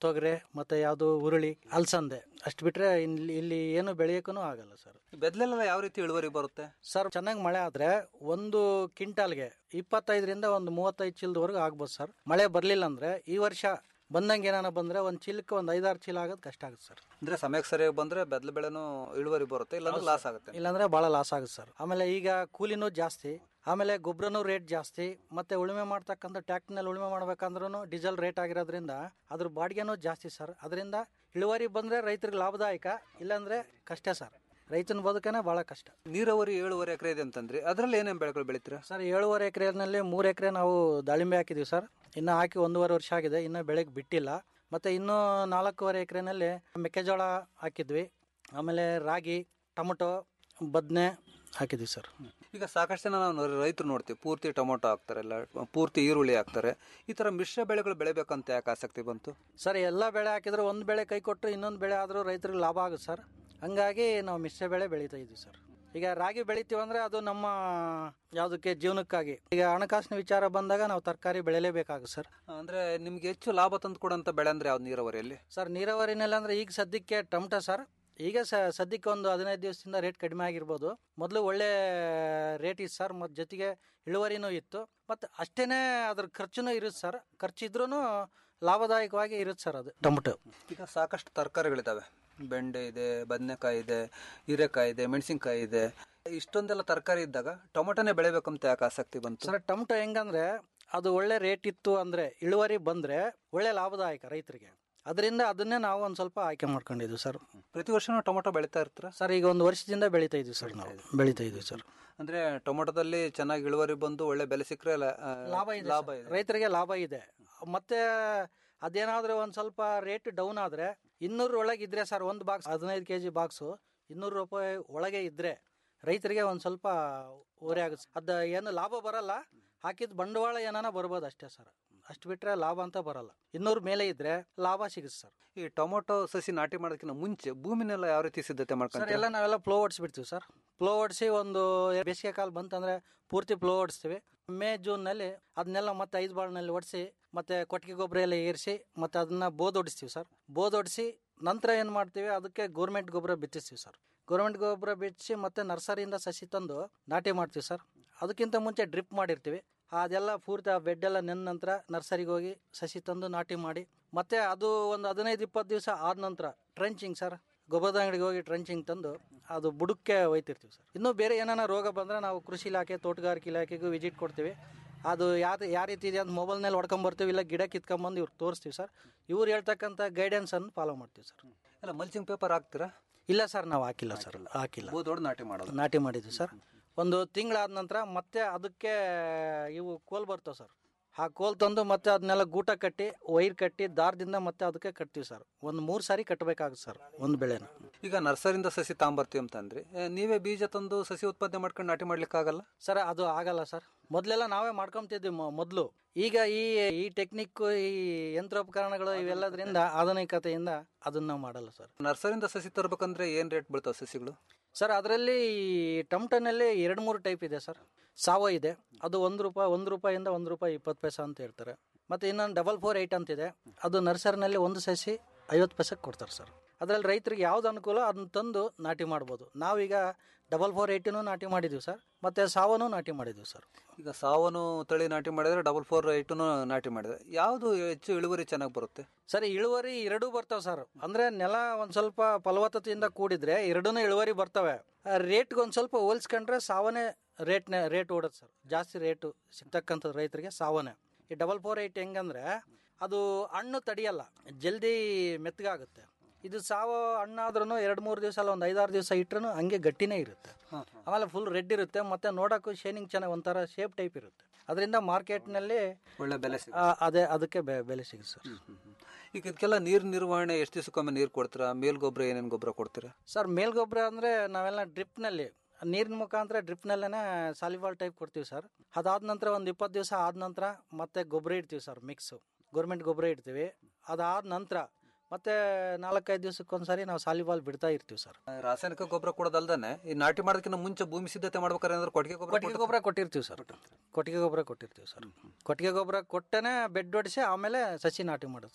ತೊಗರೆ ಮತ್ತೆ ಯಾವುದು ಉರುಳಿ ಅಲ್ಸಂದೆ ಅಷ್ಟು ಬಿಟ್ರೆ ಇಲ್ಲಿ ಇಲ್ಲಿ ಏನು ಬೆಳೆಯೋಕ್ಕೂ ಆಗಲ್ಲ ಸರ್ ಬೆದ್ಲೆಲ್ಲ ಯಾವ ರೀತಿ ಇಳುವರಿ ಬರುತ್ತೆ ಸರ್ ಚೆನ್ನಾಗಿ ಮಳೆ ಆದ್ರೆ ಒಂದು ಕ್ವಿಂಟಾಲ್ಗೆ ಇಪ್ಪತ್ತೈದರಿಂದ ಒಂದು ಮೂವತ್ತೈದು ಚೀಲದವರೆಗೂ ಆಗ್ಬೋದು ಸರ್ ಮಳೆ ಬರಲಿಲ್ಲ ಅಂದ್ರೆ ಈ ವರ್ಷ ಬಂದಂಗೆ ಏನಾನ ಬಂದ್ರೆ ಒಂದು ಚೀಲಕ್ಕೆ ಒಂದು ಐದಾರು ಚೀಲ ಆಗೋದು ಕಷ್ಟ ಆಗುತ್ತೆ ಸರ್ ಅಂದ್ರೆ ಸಮಯಕ್ಕೆ ಸರಿಯಾಗಿ ಬಂದ್ರೆ ಬೆದ್ಲೆ ಬೆಳೆನೂ ಇಳುವರಿ ಬರುತ್ತೆ ಇಲ್ಲಾಂದ್ರೆ ಲಾಸ್ ಆಗುತ್ತೆ ಇಲ್ಲಾಂದ್ರೆ ಭಾಳ ಲಾಸ್ ಆಗುತ್ತೆ ಸರ್ ಆಮೇಲೆ ಈಗ ಕೂಲಿನೂ ಜಾಸ್ತಿ ಆಮೇಲೆ ಗೊಬ್ಬರನೂ ರೇಟ್ ಜಾಸ್ತಿ ಮತ್ತೆ ಉಳುಮೆ ಮಾಡ್ತಕ್ಕಂಥ ಟ್ಯಾಕ್ಟ್ರಿನಲ್ಲಿ ಉಳುಮೆ ಮಾಡ್ಬೇಕಂದ್ರೂ ಡೀಸೆಲ್ ರೇಟ್ ಆಗಿರೋದ್ರಿಂದ ಅದ್ರ ಬಾಡಿಗೆನೂ ಜಾಸ್ತಿ ಸರ್ ಅದರಿಂದ ಇಳುವರಿ ಬಂದ್ರೆ ರೈತರಿಗೆ ಲಾಭದಾಯಕ ಇಲ್ಲಾಂದ್ರೆ ಕಷ್ಟ ಸರ್ ರೈತನ ಬದುಕನೇ ಬಹಳ ಕಷ್ಟ ನೀರಾವರಿ ಏಳುವರೆ ಎಕರೆ ಇದೆ ಅಂತಂದ್ರಿ ಅದ್ರಲ್ಲಿ ಏನೇನ್ ಬೆಳೆಗಳು ಬೆಳಿತೀರಾ ಸರ್ ಏಳುವರೆ ಎಕರೆನಲ್ಲಿ ಮೂರು ಎಕರೆ ನಾವು ದಾಳಿಂಬೆ ಹಾಕಿದೀವಿ ಸರ್ ಇನ್ನು ಹಾಕಿ ಒಂದೂವರೆ ವರ್ಷ ಆಗಿದೆ ಇನ್ನು ಬೆಳೆಗೆ ಬಿಟ್ಟಿಲ್ಲ ಮತ್ತೆ ಇನ್ನೂ ನಾಲ್ಕೂವರೆ ಎಕರೆನಲ್ಲಿ ಮೆಕ್ಕೆಜೋಳ ಹಾಕಿದ್ವಿ ಆಮೇಲೆ ರಾಗಿ ಟೊಮೊಟೊ ಬದನೆ ಹಾಕಿದ್ವಿ ಸರ್ ಈಗ ಸಾಕಷ್ಟು ಜನ ನಾವು ರೈತರು ನೋಡ್ತೀವಿ ಪೂರ್ತಿ ಟೊಮೊಟೊ ಹಾಕ್ತಾರೆ ಇಲ್ಲ ಪೂರ್ತಿ ಈರುಳ್ಳಿ ಹಾಕ್ತಾರೆ ಈ ತರ ಮಿಶ್ರ ಬೆಳೆಗಳು ಬೆಳಿಬೇಕಂತ ಯಾಕೆ ಆಸಕ್ತಿ ಬಂತು ಸರ್ ಎಲ್ಲ ಬೆಳೆ ಹಾಕಿದ್ರೆ ಒಂದು ಬೆಳೆ ಕೈ ಕೊಟ್ಟರು ಇನ್ನೊಂದು ಬೆಳೆ ಆದರೂ ರೈತರಿಗೆ ಲಾಭ ಆಗುತ್ತೆ ಸರ್ ಹಂಗಾಗಿ ನಾವು ಮಿಶ್ರ ಬೆಳೆ ಬೆಳೀತಾ ಇದ್ವಿ ಸರ್ ಈಗ ರಾಗಿ ಬೆಳಿತೀವಿ ಅಂದ್ರೆ ಅದು ನಮ್ಮ ಯಾವುದಕ್ಕೆ ಜೀವನಕ್ಕಾಗಿ ಈಗ ಹಣಕಾಸಿನ ವಿಚಾರ ಬಂದಾಗ ನಾವು ತರಕಾರಿ ಬೆಳೆಯಲೇಬೇಕಾಗುತ್ತೆ ಸರ್ ಅಂದ್ರೆ ನಿಮ್ಗೆ ಹೆಚ್ಚು ಲಾಭ ತಂದು ಕೊಡಂತ ಬೆಳೆ ಅಂದ್ರೆ ಯಾವ್ದು ನೀರಾವರಿಯಲ್ಲಿ ಸರ್ ನೀರಾವರಿನಲ್ಲಿ ಅಂದ್ರೆ ಈಗ ಸದ್ಯಕ್ಕೆ ಟೊಮಟೊ ಸರ್ ಈಗ ಸ ಸದ್ಯಕ್ಕೆ ಒಂದು ಹದಿನೈದು ದಿವಸದಿಂದ ರೇಟ್ ಕಡಿಮೆ ಆಗಿರ್ಬೋದು ಮೊದಲು ಒಳ್ಳೆ ರೇಟ್ ಇತ್ತು ಸರ್ ಮತ್ತು ಜೊತೆಗೆ ಇಳುವರಿನೂ ಇತ್ತು ಮತ್ತು ಅಷ್ಟೇನೆ ಅದ್ರ ಖರ್ಚುನೂ ಇರುತ್ತೆ ಸರ್ ಖರ್ಚು ಇದ್ರೂ ಲಾಭದಾಯಕವಾಗಿ ಇರುತ್ತೆ ಸರ್ ಅದು ಟೊಮಟೊ ಈಗ ಸಾಕಷ್ಟು ತರಕಾರಿಗಳಿದಾವೆ ಬೆಂಡೆ ಇದೆ ಬದನೆಕಾಯಿ ಇದೆ ಹೀರೆಕಾಯಿ ಇದೆ ಮೆಣಸಿನ್ಕಾಯಿ ಇದೆ ಇಷ್ಟೊಂದೆಲ್ಲ ತರಕಾರಿ ಇದ್ದಾಗ ಟೊಮೊಟೊನೇ ಬೆಳಿಬೇಕಂತ ಯಾಕೆ ಆಸಕ್ತಿ ಬಂತು ಸರ್ ಟೊಮಟೊ ಹೆಂಗಂದ್ರೆ ಅದು ಒಳ್ಳೆ ರೇಟ್ ಇತ್ತು ಅಂದ್ರೆ ಇಳುವರಿ ಬಂದ್ರೆ ಒಳ್ಳೆ ಲಾಭದಾಯಕ ರೈತರಿಗೆ ಅದರಿಂದ ಅದನ್ನೇ ನಾವು ಒಂದು ಸ್ವಲ್ಪ ಆಯ್ಕೆ ಮಾಡ್ಕೊಂಡಿದ್ವಿ ಸರ್ ಪ್ರತಿ ವರ್ಷನೂ ಟೊಮೊಟೊ ಬೆಳಿತಾ ಇರ್ತೀರಾ ಸರ್ ಈಗ ಒಂದು ವರ್ಷದಿಂದ ಬೆಳಿತಾ ಇದ್ವಿ ಸರ್ ನಾವು ಬೆಳಿತಾ ಇದ್ವಿ ಸರ್ ಅಂದ್ರೆ ಟೊಮೊಟೊದಲ್ಲಿ ಚೆನ್ನಾಗಿ ಇಳುವರಿ ಬಂದು ಒಳ್ಳೆ ಬೆಲೆ ಸಿಕ್ಕರೆ ಲಾಭ ಇದೆ ಲಾಭ ಇದೆ ರೈತರಿಗೆ ಲಾಭ ಇದೆ ಮತ್ತೆ ಅದೇನಾದ್ರೂ ಒಂದ್ ಸ್ವಲ್ಪ ರೇಟ್ ಡೌನ್ ಆದ್ರೆ ಇನ್ನೂರ ಒಳಗೆ ಇದ್ರೆ ಸರ್ ಒಂದು ಬಾಕ್ಸ್ ಹದಿನೈದು ಕೆಜಿ ಬಾಕ್ಸು ಇನ್ನೂರು ರೂಪಾಯಿ ಒಳಗೆ ಇದ್ರೆ ರೈತರಿಗೆ ಒಂದ್ ಸ್ವಲ್ಪ ಓರೆ ಆಗುತ್ತೆ ಅದ ಏನು ಲಾಭ ಬರಲ್ಲ ಹಾಕಿದ ಬಂಡವಾಳ ಏನಾನ ಬರ್ಬೋದು ಅಷ್ಟೇ ಸರ್ ಅಷ್ಟು ಬಿಟ್ರೆ ಲಾಭ ಅಂತ ಬರಲ್ಲ ಇನ್ನೂರ ಮೇಲೆ ಇದ್ರೆ ಲಾಭ ಸಿಗುತ್ತೆ ಸರ್ ಈ ಟೊಮೊಟೊ ಸಸಿ ನಾಟಿ ಮಾಡೋದಕ್ಕಿಂತ ಮುಂಚೆ ಭೂಮಿನೆಲ್ಲ ಯಾವ ರೀತಿ ಸಿದ್ಧತೆ ಸರ್ ಮಾಡ್ಕೊಂತೀರಾ ಎಲ್ಲ ನಾವೆಲ್ಲ ಪ್ಲೋ ಓಡಿಸ್ಬಿಡ್ತೀವಿ ಸರ್ ಪ್ಲೋ ಓಡಿಸಿ ಒಂದು ಬೇಸಿಗೆ ಕಾಲ ಬಂತಂದ್ರೆ ಪೂರ್ತಿ ಪ್ಲೋ ಓಡಿಸ್ತೀವಿ ಮೇ ಜೂನ್ನಲ್ಲಿ ಅದನ್ನೆಲ್ಲ ಮತ್ತೆ ಐದು ಬಾಳ್ನಲ್ಲಿ ಓಡಿಸಿ ಮತ್ತೆ ಕೊಟ್ಟಿಗೆ ಗೊಬ್ಬರ ಎಲ್ಲ ಏರಿಸಿ ಮತ್ತೆ ಅದನ್ನ ಬೋದ್ ಹೊಡಿಸ್ತೀವಿ ಸರ್ ಬೋದ್ ಹೊಡಿಸಿ ನಂತರ ಏನು ಮಾಡ್ತೀವಿ ಅದಕ್ಕೆ ಗೌರ್ಮೆಂಟ್ ಗೊಬ್ಬರ ಬಿತ್ತಿಸ್ತೀವಿ ಸರ್ ಗೌರ್ಮೆಂಟ್ ಗೊಬ್ಬರ ಬಿತ್ತಿಸಿ ಮತ್ತೆ ನರ್ಸರಿಯಿಂದ ಸಸಿ ತಂದು ನಾಟಿ ಮಾಡ್ತೀವಿ ಸರ್ ಅದಕ್ಕಿಂತ ಮುಂಚೆ ಡ್ರಿಪ್ ಮಾಡಿರ್ತೀವಿ ಅದೆಲ್ಲ ಪೂರ್ತಿ ಆ ಬೆಡ್ ಎಲ್ಲ ನೆಂದ ನಂತರ ನರ್ಸರಿಗೆ ಹೋಗಿ ಸಸಿ ತಂದು ನಾಟಿ ಮಾಡಿ ಮತ್ತೆ ಅದು ಒಂದು ಹದಿನೈದು ಇಪ್ಪತ್ತು ದಿವಸ ಆದ ನಂತರ ಟ್ರಂಚಿಂಗ್ ಸರ್ ಗೊಬ್ಬರದ ಅಂಗಡಿಗೆ ಹೋಗಿ ಟ್ರಂಚಿಂಗ್ ತಂದು ಅದು ಬುಡಕ್ಕೆ ಒಯ್ತಿರ್ತೀವಿ ಸರ್ ಇನ್ನೂ ಬೇರೆ ಏನಾನ ರೋಗ ಬಂದರೆ ನಾವು ಕೃಷಿ ಇಲಾಖೆ ತೋಟಗಾರಿಕೆ ಇಲಾಖೆಗೂ ವಿಸಿಟ್ ಕೊಡ್ತೀವಿ ಅದು ಯಾವ ಯಾವ ರೀತಿ ಇದೆ ಅಂತ ಮೊಬೈಲ್ನಲ್ಲಿ ಹೊಡ್ಕೊಂಬರ್ತೀವಿ ಇಲ್ಲ ಗಿಡ ಕಿತ್ಕೊಂಬಂದು ಇವ್ರು ತೋರಿಸ್ತೀವಿ ಸರ್ ಇವ್ರು ಹೇಳ್ತಕ್ಕಂಥ ಗೈಡೆನ್ಸನ್ನು ಫಾಲೋ ಮಾಡ್ತೀವಿ ಸರ್ ಎಲ್ಲ ಮಲ್ಚಿಂಗ್ ಪೇಪರ್ ಹಾಕ್ತೀರಾ ಇಲ್ಲ ಸರ್ ನಾವು ಹಾಕಿಲ್ಲ ಸರ್ ಹಾಕಿಲ್ಲ ಬೋದೊಡ್ ನಾಟಿ ಮಾಡೋದು ನಾಟಿ ಮಾಡಿದ್ವಿ ಸರ್ ಒಂದು ತಿಂಗಳಾದ ನಂತರ ಮತ್ತೆ ಅದಕ್ಕೆ ಇವು ಕೋಲ್ ಬರ್ತಾವೆ ಸರ್ ಆ ಕೋಲ್ ತಂದು ಮತ್ತೆ ಅದನ್ನೆಲ್ಲ ಗೂಟ ಕಟ್ಟಿ ವೈರ್ ಕಟ್ಟಿ ದಾರದಿಂದ ಮತ್ತೆ ಅದಕ್ಕೆ ಕಟ್ತೀವಿ ಸರ್ ಒಂದು ಮೂರು ಸಾರಿ ಕಟ್ಟಬೇಕಾಗುತ್ತೆ ಸರ್ ಒಂದು ಬೆಳೆನ ಈಗ ನರ್ಸರಿಯಿಂದ ಸಸಿ ತಾಂಬರ್ತೀವಿ ಅಂತ ಅಂದ್ರಿ ಏ, ನೀವೇ ಬೀಜ ತಂದು ಸಸಿ ಉತ್ಪಾದನೆ ಮಾಡ್ಕೊಂಡು ನಾಟಿ ಮಾಡ್ಲಿಕ್ಕೆ ಆಗಲ್ಲ ಸರ್ ಅದು ಆಗಲ್ಲ ಸರ್ ಮೊದಲೆಲ್ಲ ನಾವೇ ಮಾಡ್ಕೊಂತಿದ್ವಿ ಮೊದಲು ಈಗ ಈ ಈ ಟೆಕ್ನಿಕ್ ಈ ಯಂತ್ರೋಪಕರಣಗಳು ಇವೆಲ್ಲದರಿಂದ ಆಧುನಿಕತೆಯಿಂದ ಅದನ್ನ ನಾವು ಮಾಡಲ್ಲ ಸರ್ ನರ್ಸರಿಯಿಂದ ಸಸಿ ತರ್ಬೇಕಂದ್ರೆ ಏನ್ ರೇಟ್ ಬೀಳ್ತಾವ ಸಸಿಗಳು ಸರ್ ಅದರಲ್ಲಿ ಟೊಮ್ಟೊನಲ್ಲಿ ಎರಡು ಮೂರು ಟೈಪ್ ಇದೆ ಸರ್ ಸಾವ ಇದೆ ಅದು ಒಂದು ರೂಪಾಯಿ ಒಂದು ರೂಪಾಯಿಂದ ಒಂದು ರೂಪಾಯಿ ಇಪ್ಪತ್ತು ಪೈಸೆ ಅಂತ ಹೇಳ್ತಾರೆ ಮತ್ತು ಇನ್ನೊಂದು ಡಬಲ್ ಫೋರ್ ಏಯ್ಟ್ ಅಂತಿದೆ ಅದು ನರ್ಸರಿನಲ್ಲಿ ಒಂದು ಸಸಿ ಐವತ್ತು ಪೈಸೆಗೆ ಕೊಡ್ತಾರೆ ಸರ್ ಅದರಲ್ಲಿ ರೈತರಿಗೆ ಯಾವ್ದು ಅನುಕೂಲ ಅದನ್ನ ತಂದು ನಾಟಿ ಮಾಡ್ಬೋದು ನಾವೀಗ ಡಬಲ್ ಫೋರ್ ಏಯ್ಟಿನೂ ನಾಟಿ ಮಾಡಿದ್ದೀವಿ ಸರ್ ಮತ್ತು ಸಾವನು ನಾಟಿ ಮಾಡಿದ್ದೀವಿ ಸರ್ ಈಗ ಸಾವನು ತಳಿ ನಾಟಿ ಮಾಡಿದ್ರೆ ಡಬಲ್ ಫೋರ್ ಏಟುನು ನಾಟಿ ಮಾಡಿದ್ರೆ ಯಾವ್ದು ಹೆಚ್ಚು ಇಳುವರಿ ಚೆನ್ನಾಗಿ ಬರುತ್ತೆ ಸರ್ ಇಳುವರಿ ಎರಡೂ ಬರ್ತಾವೆ ಸರ್ ಅಂದ್ರೆ ನೆಲ ಒಂದ್ ಸ್ವಲ್ಪ ಫಲವತ್ತತೆಯಿಂದ ಕೂಡಿದ್ರೆ ಎರಡೂ ಇಳುವರಿ ಬರ್ತವೆ ರೇಟ್ಗೆ ಒಂದ್ ಸ್ವಲ್ಪ ಹೋಲ್ಸ್ಕೊಂಡ್ರೆ ಸಾವನೆ ರೇಟ್ನೆ ರೇಟ್ ಓಡುತ್ತೆ ಸರ್ ಜಾಸ್ತಿ ರೇಟು ಸಿಗ್ತಕ್ಕಂಥದ್ದು ರೈತರಿಗೆ ಸಾವನೆ ಈ ಡಬಲ್ ಫೋರ್ ಏಯ್ಟ್ ಹೆಂಗಂದ್ರೆ ಅದು ಹಣ್ಣು ತಡಿಯಲ್ಲ ಜಲ್ದಿ ಮೆತ್ತಗಾಗುತ್ತೆ ಇದು ಸಾವ ಹಣ್ಣಾದ್ರೂ ಎರಡು ಮೂರು ದಿವಸ ಅಲ್ಲ ಒಂದು ಐದಾರು ದಿವಸ ಇಟ್ರೂ ಹಂಗೆ ಗಟ್ಟಿನೇ ಇರುತ್ತೆ ಆಮೇಲೆ ಫುಲ್ ರೆಡ್ ಇರುತ್ತೆ ಮತ್ತೆ ನೋಡೋಕ್ಕೂ ಶೇನಿಂಗ್ ಚೆನ್ನಾಗಿ ಒಂಥರ ಶೇಪ್ ಟೈಪ್ ಇರುತ್ತೆ ಅದರಿಂದ ಮಾರ್ಕೆಟ್ನಲ್ಲಿ ಒಳ್ಳೆ ಬೆಲೆ ಸಿಗುತ್ತೆ. ಆ, ಅದೇ ಅದಕ್ಕೆ ಬೆ- ಬೆಲೆ ಸಿಗುತ್ತೆ ಸರ್ ಈಗ ಇದಕ್ಕೆಲ್ಲ ನೀರ್ ನಿರ್ವಹಣೆ ಎಷ್ಟು ದಿವಸಕ್ಕೊಮ್ಮೆ ನೀರು ಕೊಡ್ತೀರಾ ಮೇಲ್ ಗೊಬ್ಬರ ಏನೇನು ಗೊಬ್ಬರ ಕೊಡ್ತೀರಾ ಸರ್ ಮೇಲ್ಗೊಬ್ಬರ ಅಂದರೆ ನಾವೆಲ್ಲ ಡ್ರಿಪ್ನಲ್ಲಿ ನೀರಿನ ಮುಖಾಂತರ ಡ್ರಿಪ್ನಲ್ಲೇ ಸಾಲಿವಾಲ್ ಟೈಪ್ ಕೊಡ್ತೀವಿ ಸರ್ ಅದಾದ ನಂತರ ಒಂದು ಇಪ್ಪತ್ತು ದಿವಸ ಆದ ನಂತರ ಮತ್ತೆ ಗೊಬ್ಬರ ಇಡ್ತೀವಿ ಸರ್ ಮಿಕ್ಸು ಗೌರ್ಮೆಂಟ್ ಗೊಬ್ಬರ ಇಡ್ತೀವಿ ಅದಾದ ನಂತರ ಮತ್ತೆ ನಾಲ್ಕೈದು ದಿವಸಕ್ಕೊಂದ್ಸರಿ ನಾವು ಸಾಲಿವಾಲ್ ಬಿಡ್ತಾ ಇರ್ತೀವಿ ಸರ್ ರಾಸಾಯನಿಕ ಗೊಬ್ಬರ ಕೊಡೋದಲ್ದಾನೆ ಈ ನಾಟಿ ಮಾಡೋದಕ್ಕಿಂತ ಮುಂಚೆ ಭೂಮಿ ಸಿದ್ಧತೆ ಮಾಡ್ಬೇಕಾದ್ರೆ ಏನಾದ್ರು ಕೊಟ್ಟಿಗೆ ಗೊಬ್ಬರ ಕೊಟ್ಟಿಗೆ ಗೊಬ್ಬರ ಕೊಟ್ಟಿರ್ತೀವಿ ಸರ್ ಕೊಟ್ಟಿಗೆ ಗೊಬ್ಬರ ಕೊಟ್ಟಿರ್ತೀವಿ ಸರ್ ಕೊಟ್ಟಿಗೆ ಗೊಬ್ಬರ ಕೊಟ್ಟನೆ ಬೆಡ್ ಹೊಡಿಸಿ ಆಮೇಲೆ ಸಸಿ ನಾಟಿ ಮಾಡೋದು ಸರ್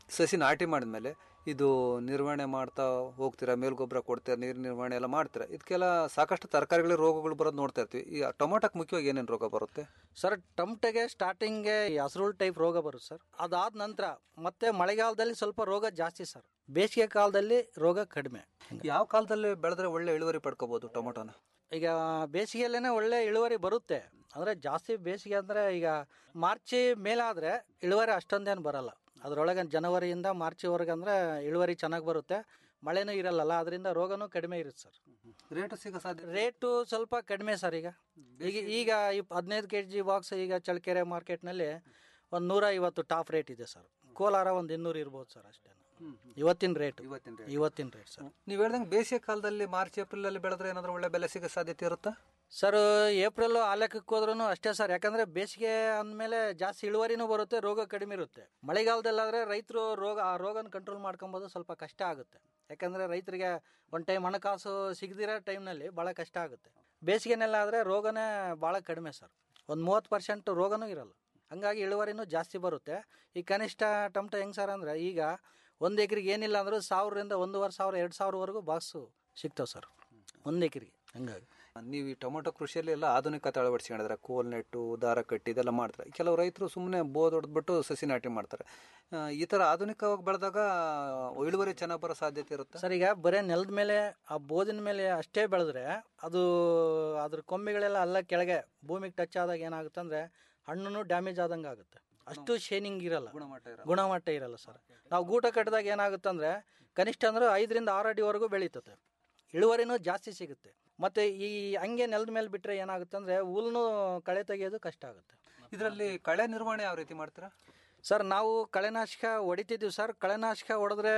ಸಸಿ ನಾಟಿ ಮಾಡಿದ್ಮೇಲೆ ಇದು ನಿರ್ವಹಣೆ ಮಾಡ್ತಾ ಹೋಗ್ತೀರಾ ಮೇಲ್ಗೊಬ್ಬರ ಕೊಡ್ತೀರಾ ನೀರು ನಿರ್ವಹಣೆ ಎಲ್ಲ ಮಾಡ್ತೀರಾ ಇದಕ್ಕೆಲ್ಲ ಸಾಕಷ್ಟು ತರಕಾರಿಗಳಿಗೆ ರೋಗಗಳು ಬರೋದು ನೋಡ್ತಾ ಇರ್ತೀವಿ ಈ ಟೊಮೊಟೊಕ್ಕೆ ಮುಖ್ಯವಾಗಿ ಏನೇನು ರೋಗ ಬರುತ್ತೆ ಸರ್ ಟಮಟೆಗೆ ಸ್ಟಾರ್ಟಿಂಗ್ಗೆ ಹಸ್ರುಳ್ ಟೈಪ್ ರೋಗ ಬರುತ್ತೆ ಸರ್ ಅದಾದ ನಂತರ ಮತ್ತೆ ಮಳೆಗಾಲದಲ್ಲಿ ಸ್ವಲ್ಪ ರೋಗ ಜಾಸ್ತಿ ಸರ್ ಬೇಸಿಗೆ ಕಾಲದಲ್ಲಿ ರೋಗ ಕಡಿಮೆ ಯಾವ ಕಾಲದಲ್ಲಿ ಬೆಳೆದ್ರೆ ಒಳ್ಳೆ ಇಳುವರಿ ಪಡ್ಕೋಬಹುದು ಟೊಮೊಟೊನ ಈಗ ಬೇಸಿಗೆಯಲ್ಲೇನೆ ಒಳ್ಳೆ ಇಳುವರಿ ಬರುತ್ತೆ ಅಂದ್ರೆ ಜಾಸ್ತಿ ಬೇಸಿಗೆ ಅಂದ್ರೆ ಈಗ ಮಾರ್ಚಿ ಮೇಲಾದ್ರೆ ಇಳುವರಿ ಅಷ್ಟೊಂದೇನು ಬರಲ್ಲ ಅದರೊಳಗೆ ಜನವರಿಯಿಂದ ಮಾರ್ಚಿವರೆಗೆ ಅಂದ್ರೆ ಇಳುವರಿ ಚೆನ್ನಾಗಿ ಬರುತ್ತೆ ಮಳೆನೂ ಇರಲ್ಲಲ್ಲ ಅದರಿಂದ ರೋಗನೂ ಕಡಿಮೆ ಇರುತ್ತೆ ಸರ್ ರೇಟ್ ಸಿಗೋ ಸಾಧ್ಯ ರೇಟು ಸ್ವಲ್ಪ ಕಡಿಮೆ ಸರ್ ಈಗ ಈಗ ಈಗ ಇಪ್ ಹದಿನೈದು ಕೆ ಜಿ ಬಾಕ್ಸ್ ಈಗ ಚಳ್ಳಕೆರೆ ಮಾರ್ಕೆಟ್ನಲ್ಲಿ ಒಂದು ನೂರ ಐವತ್ತು ಟಾಪ್ ರೇಟ್ ಇದೆ ಸರ್ ಕೋಲಾರ ಒಂದು ಇನ್ನೂರು ಇರ್ಬೋದು ಸರ್ ಅಷ್ಟೇ ಇವತ್ತಿನ ರೇಟ್ ಇವತ್ತಿನ ರೇಟ್ ಇವತ್ತಿನ ರೇಟ್ ಸರ್ ನೀವು ಹೇಳ್ದಂಗೆ ಬೇಸಿಗೆ ಕಾಲದಲ್ಲಿ ಮಾರ್ಚ್ ಏಪ್ರಿಲ್ ಅಲ್ಲಿ ಬೆಳೆದ್ರೆ ಏನಾದ್ರೂ ಒಳ್ಳೆ ಬೆಲೆ ಸಿಗೋ ಸಾಧ್ಯತೆ ಇರುತ್ತಾ ಸರ್ ಏಪ್ರಿಲ್ ಆ ಲೆಕ್ಕಕ್ಕೆ ಹೋದ್ರೂ ಅಷ್ಟೇ ಸರ್ ಯಾಕಂದ್ರೆ ಬೇಸಿಗೆ ಅಂದಮೇಲೆ ಜಾಸ್ತಿ ಇಳುವರಿನೂ ಬರುತ್ತೆ ರೋಗ ಕಡಿಮೆ ಇರುತ್ತೆ ಮಳೆಗಾಲದಲ್ಲಾದ್ರೆ ರೈತರು ರೋಗ ಆ ರೋಗನ ಕಂಟ್ರೋಲ್ ಮಾಡ್ಕೊಬೋದು ಸ್ವಲ್ಪ ಕಷ್ಟ ಆಗುತ್ತೆ ಯಾಕಂದ್ರೆ ರೈತರಿಗೆ ಒಂದು ಟೈಮ್ ಹಣಕಾಸು ಸಿಗದಿರೋ ಟೈಮ್ನಲ್ಲಿ ಭಾಳ ಕಷ್ಟ ಆಗುತ್ತೆ ಬೇಸಿಗೆನೆಲ್ಲ ಆದರೆ ರೋಗನೇ ಭಾಳ ಕಡಿಮೆ ಸರ್ ಒಂದು ಮೂವತ್ತು ಪರ್ಸೆಂಟ್ ರೋಗನೂ ಇರಲ್ಲ ಹಂಗಾಗಿ ಇಳುವರಿನೂ ಜಾಸ್ತಿ ಬರುತ್ತೆ ಈ ಕನಿಷ್ಠ ಟಮಟ ಹೆಂಗೆ ಸರ್ ಅಂದರೆ ಈಗ ಒಂದು ಎಕರೆಗೆ ಏನಿಲ್ಲ ಅಂದರೂ ಸಾವಿರದಿಂದ ಒಂದೂವರೆ ಸಾವಿರ ಎರಡು ಸಾವಿರವರೆಗೂ ಬಾಕ್ಸು ಸಿಗ್ತಾವೆ ಸರ್ ಒಂದು ಎಕರೆಗೆ ಹಂಗಾಗಿ ನೀವು ಈ ಟೊಮೊಟೊ ಕೃಷಿಯಲ್ಲಿ ಎಲ್ಲ ಆಧುನಿಕತೆ ಅಳವಡಿಸ್ಕೊಂಡಿದ್ರೆ ಕೋಲ್ ನೆಟ್ಟು ದಾರ ಕಟ್ಟಿ ಇದೆಲ್ಲ ಮಾಡ್ತಾರೆ ಕೆಲವು ರೈತರು ಸುಮ್ಮನೆ ಬೋದ್ ಹೊಡೆದ್ಬಿಟ್ಟು ಸಸಿ ನಾಟಿ ಮಾಡ್ತಾರೆ ಆ, ಈ ಥರ ಆಧುನಿಕವಾಗಿ ಬೆಳೆದಾಗ ಇಳುವರಿ ಚೆನ್ನಾಗಿ ಬರೋ ಸಾಧ್ಯತೆ ಇರುತ್ತೆ ಸರ್ ಈಗ ಬರೀ ನೆಲದ ಮೇಲೆ ಆ ಬೋದಿನ ಮೇಲೆ ಅಷ್ಟೇ ಬೆಳೆದ್ರೆ ಅದು ಅದ್ರ ಕೊಂಬೆಗಳೆಲ್ಲ ಅಲ್ಲ ಕೆಳಗೆ ಭೂಮಿಗೆ ಟಚ್ ಆದಾಗ ಏನಾಗುತ್ತೆ ಅಂದ್ರೆ ಹಣ್ಣು ಡ್ಯಾಮೇಜ್ ಆದಂಗೆ ಆಗುತ್ತೆ ಅಷ್ಟು ಶೇನಿಂಗ್ ಇರಲ್ಲ ಗುಣಮಟ್ಟ ಇರಲ್ಲ. ಗುಣಮಟ್ಟ ಇರಲ್ಲ ಸರ್ ನಾವು ಗೂಟ ಕಟ್ಟಿದಾಗ ಏನಾಗುತ್ತೆ ಅಂದ್ರೆ ಕನಿಷ್ಠ ಅಂದ್ರೆ ಐದರಿಂದ ಆರು ಅಡಿವರೆಗೂ ಬೆಳೀತದೆ ಇಳುವರಿನೂ ಜಾಸ್ತಿ ಸಿಗುತ್ತೆ ಮತ್ತೆ ಈ ಹಂಗೆ ನೆಲದ ಮೇಲೆ ಬಿಟ್ರೆ ಏನಾಗುತ್ತೆ ಅಂದ್ರೆ ಹುಲ್ನು ಕಳೆ ತೆಗೆಯೋದು ಕಷ್ಟ ಆಗುತ್ತೆ ಇದರಲ್ಲಿ ಕಳೆ ನಿರ್ವಹಣೆ ಯಾವ ರೀತಿ ಮಾಡ್ತೀರಾ ಸರ್ ನಾವು ಕಳೆನಾಶಕ ಹೊಡಿತಿದ್ದೀವಿ ಸರ್ ಕಳೆನಾಶಕ ಹೊಡೆದ್ರೆ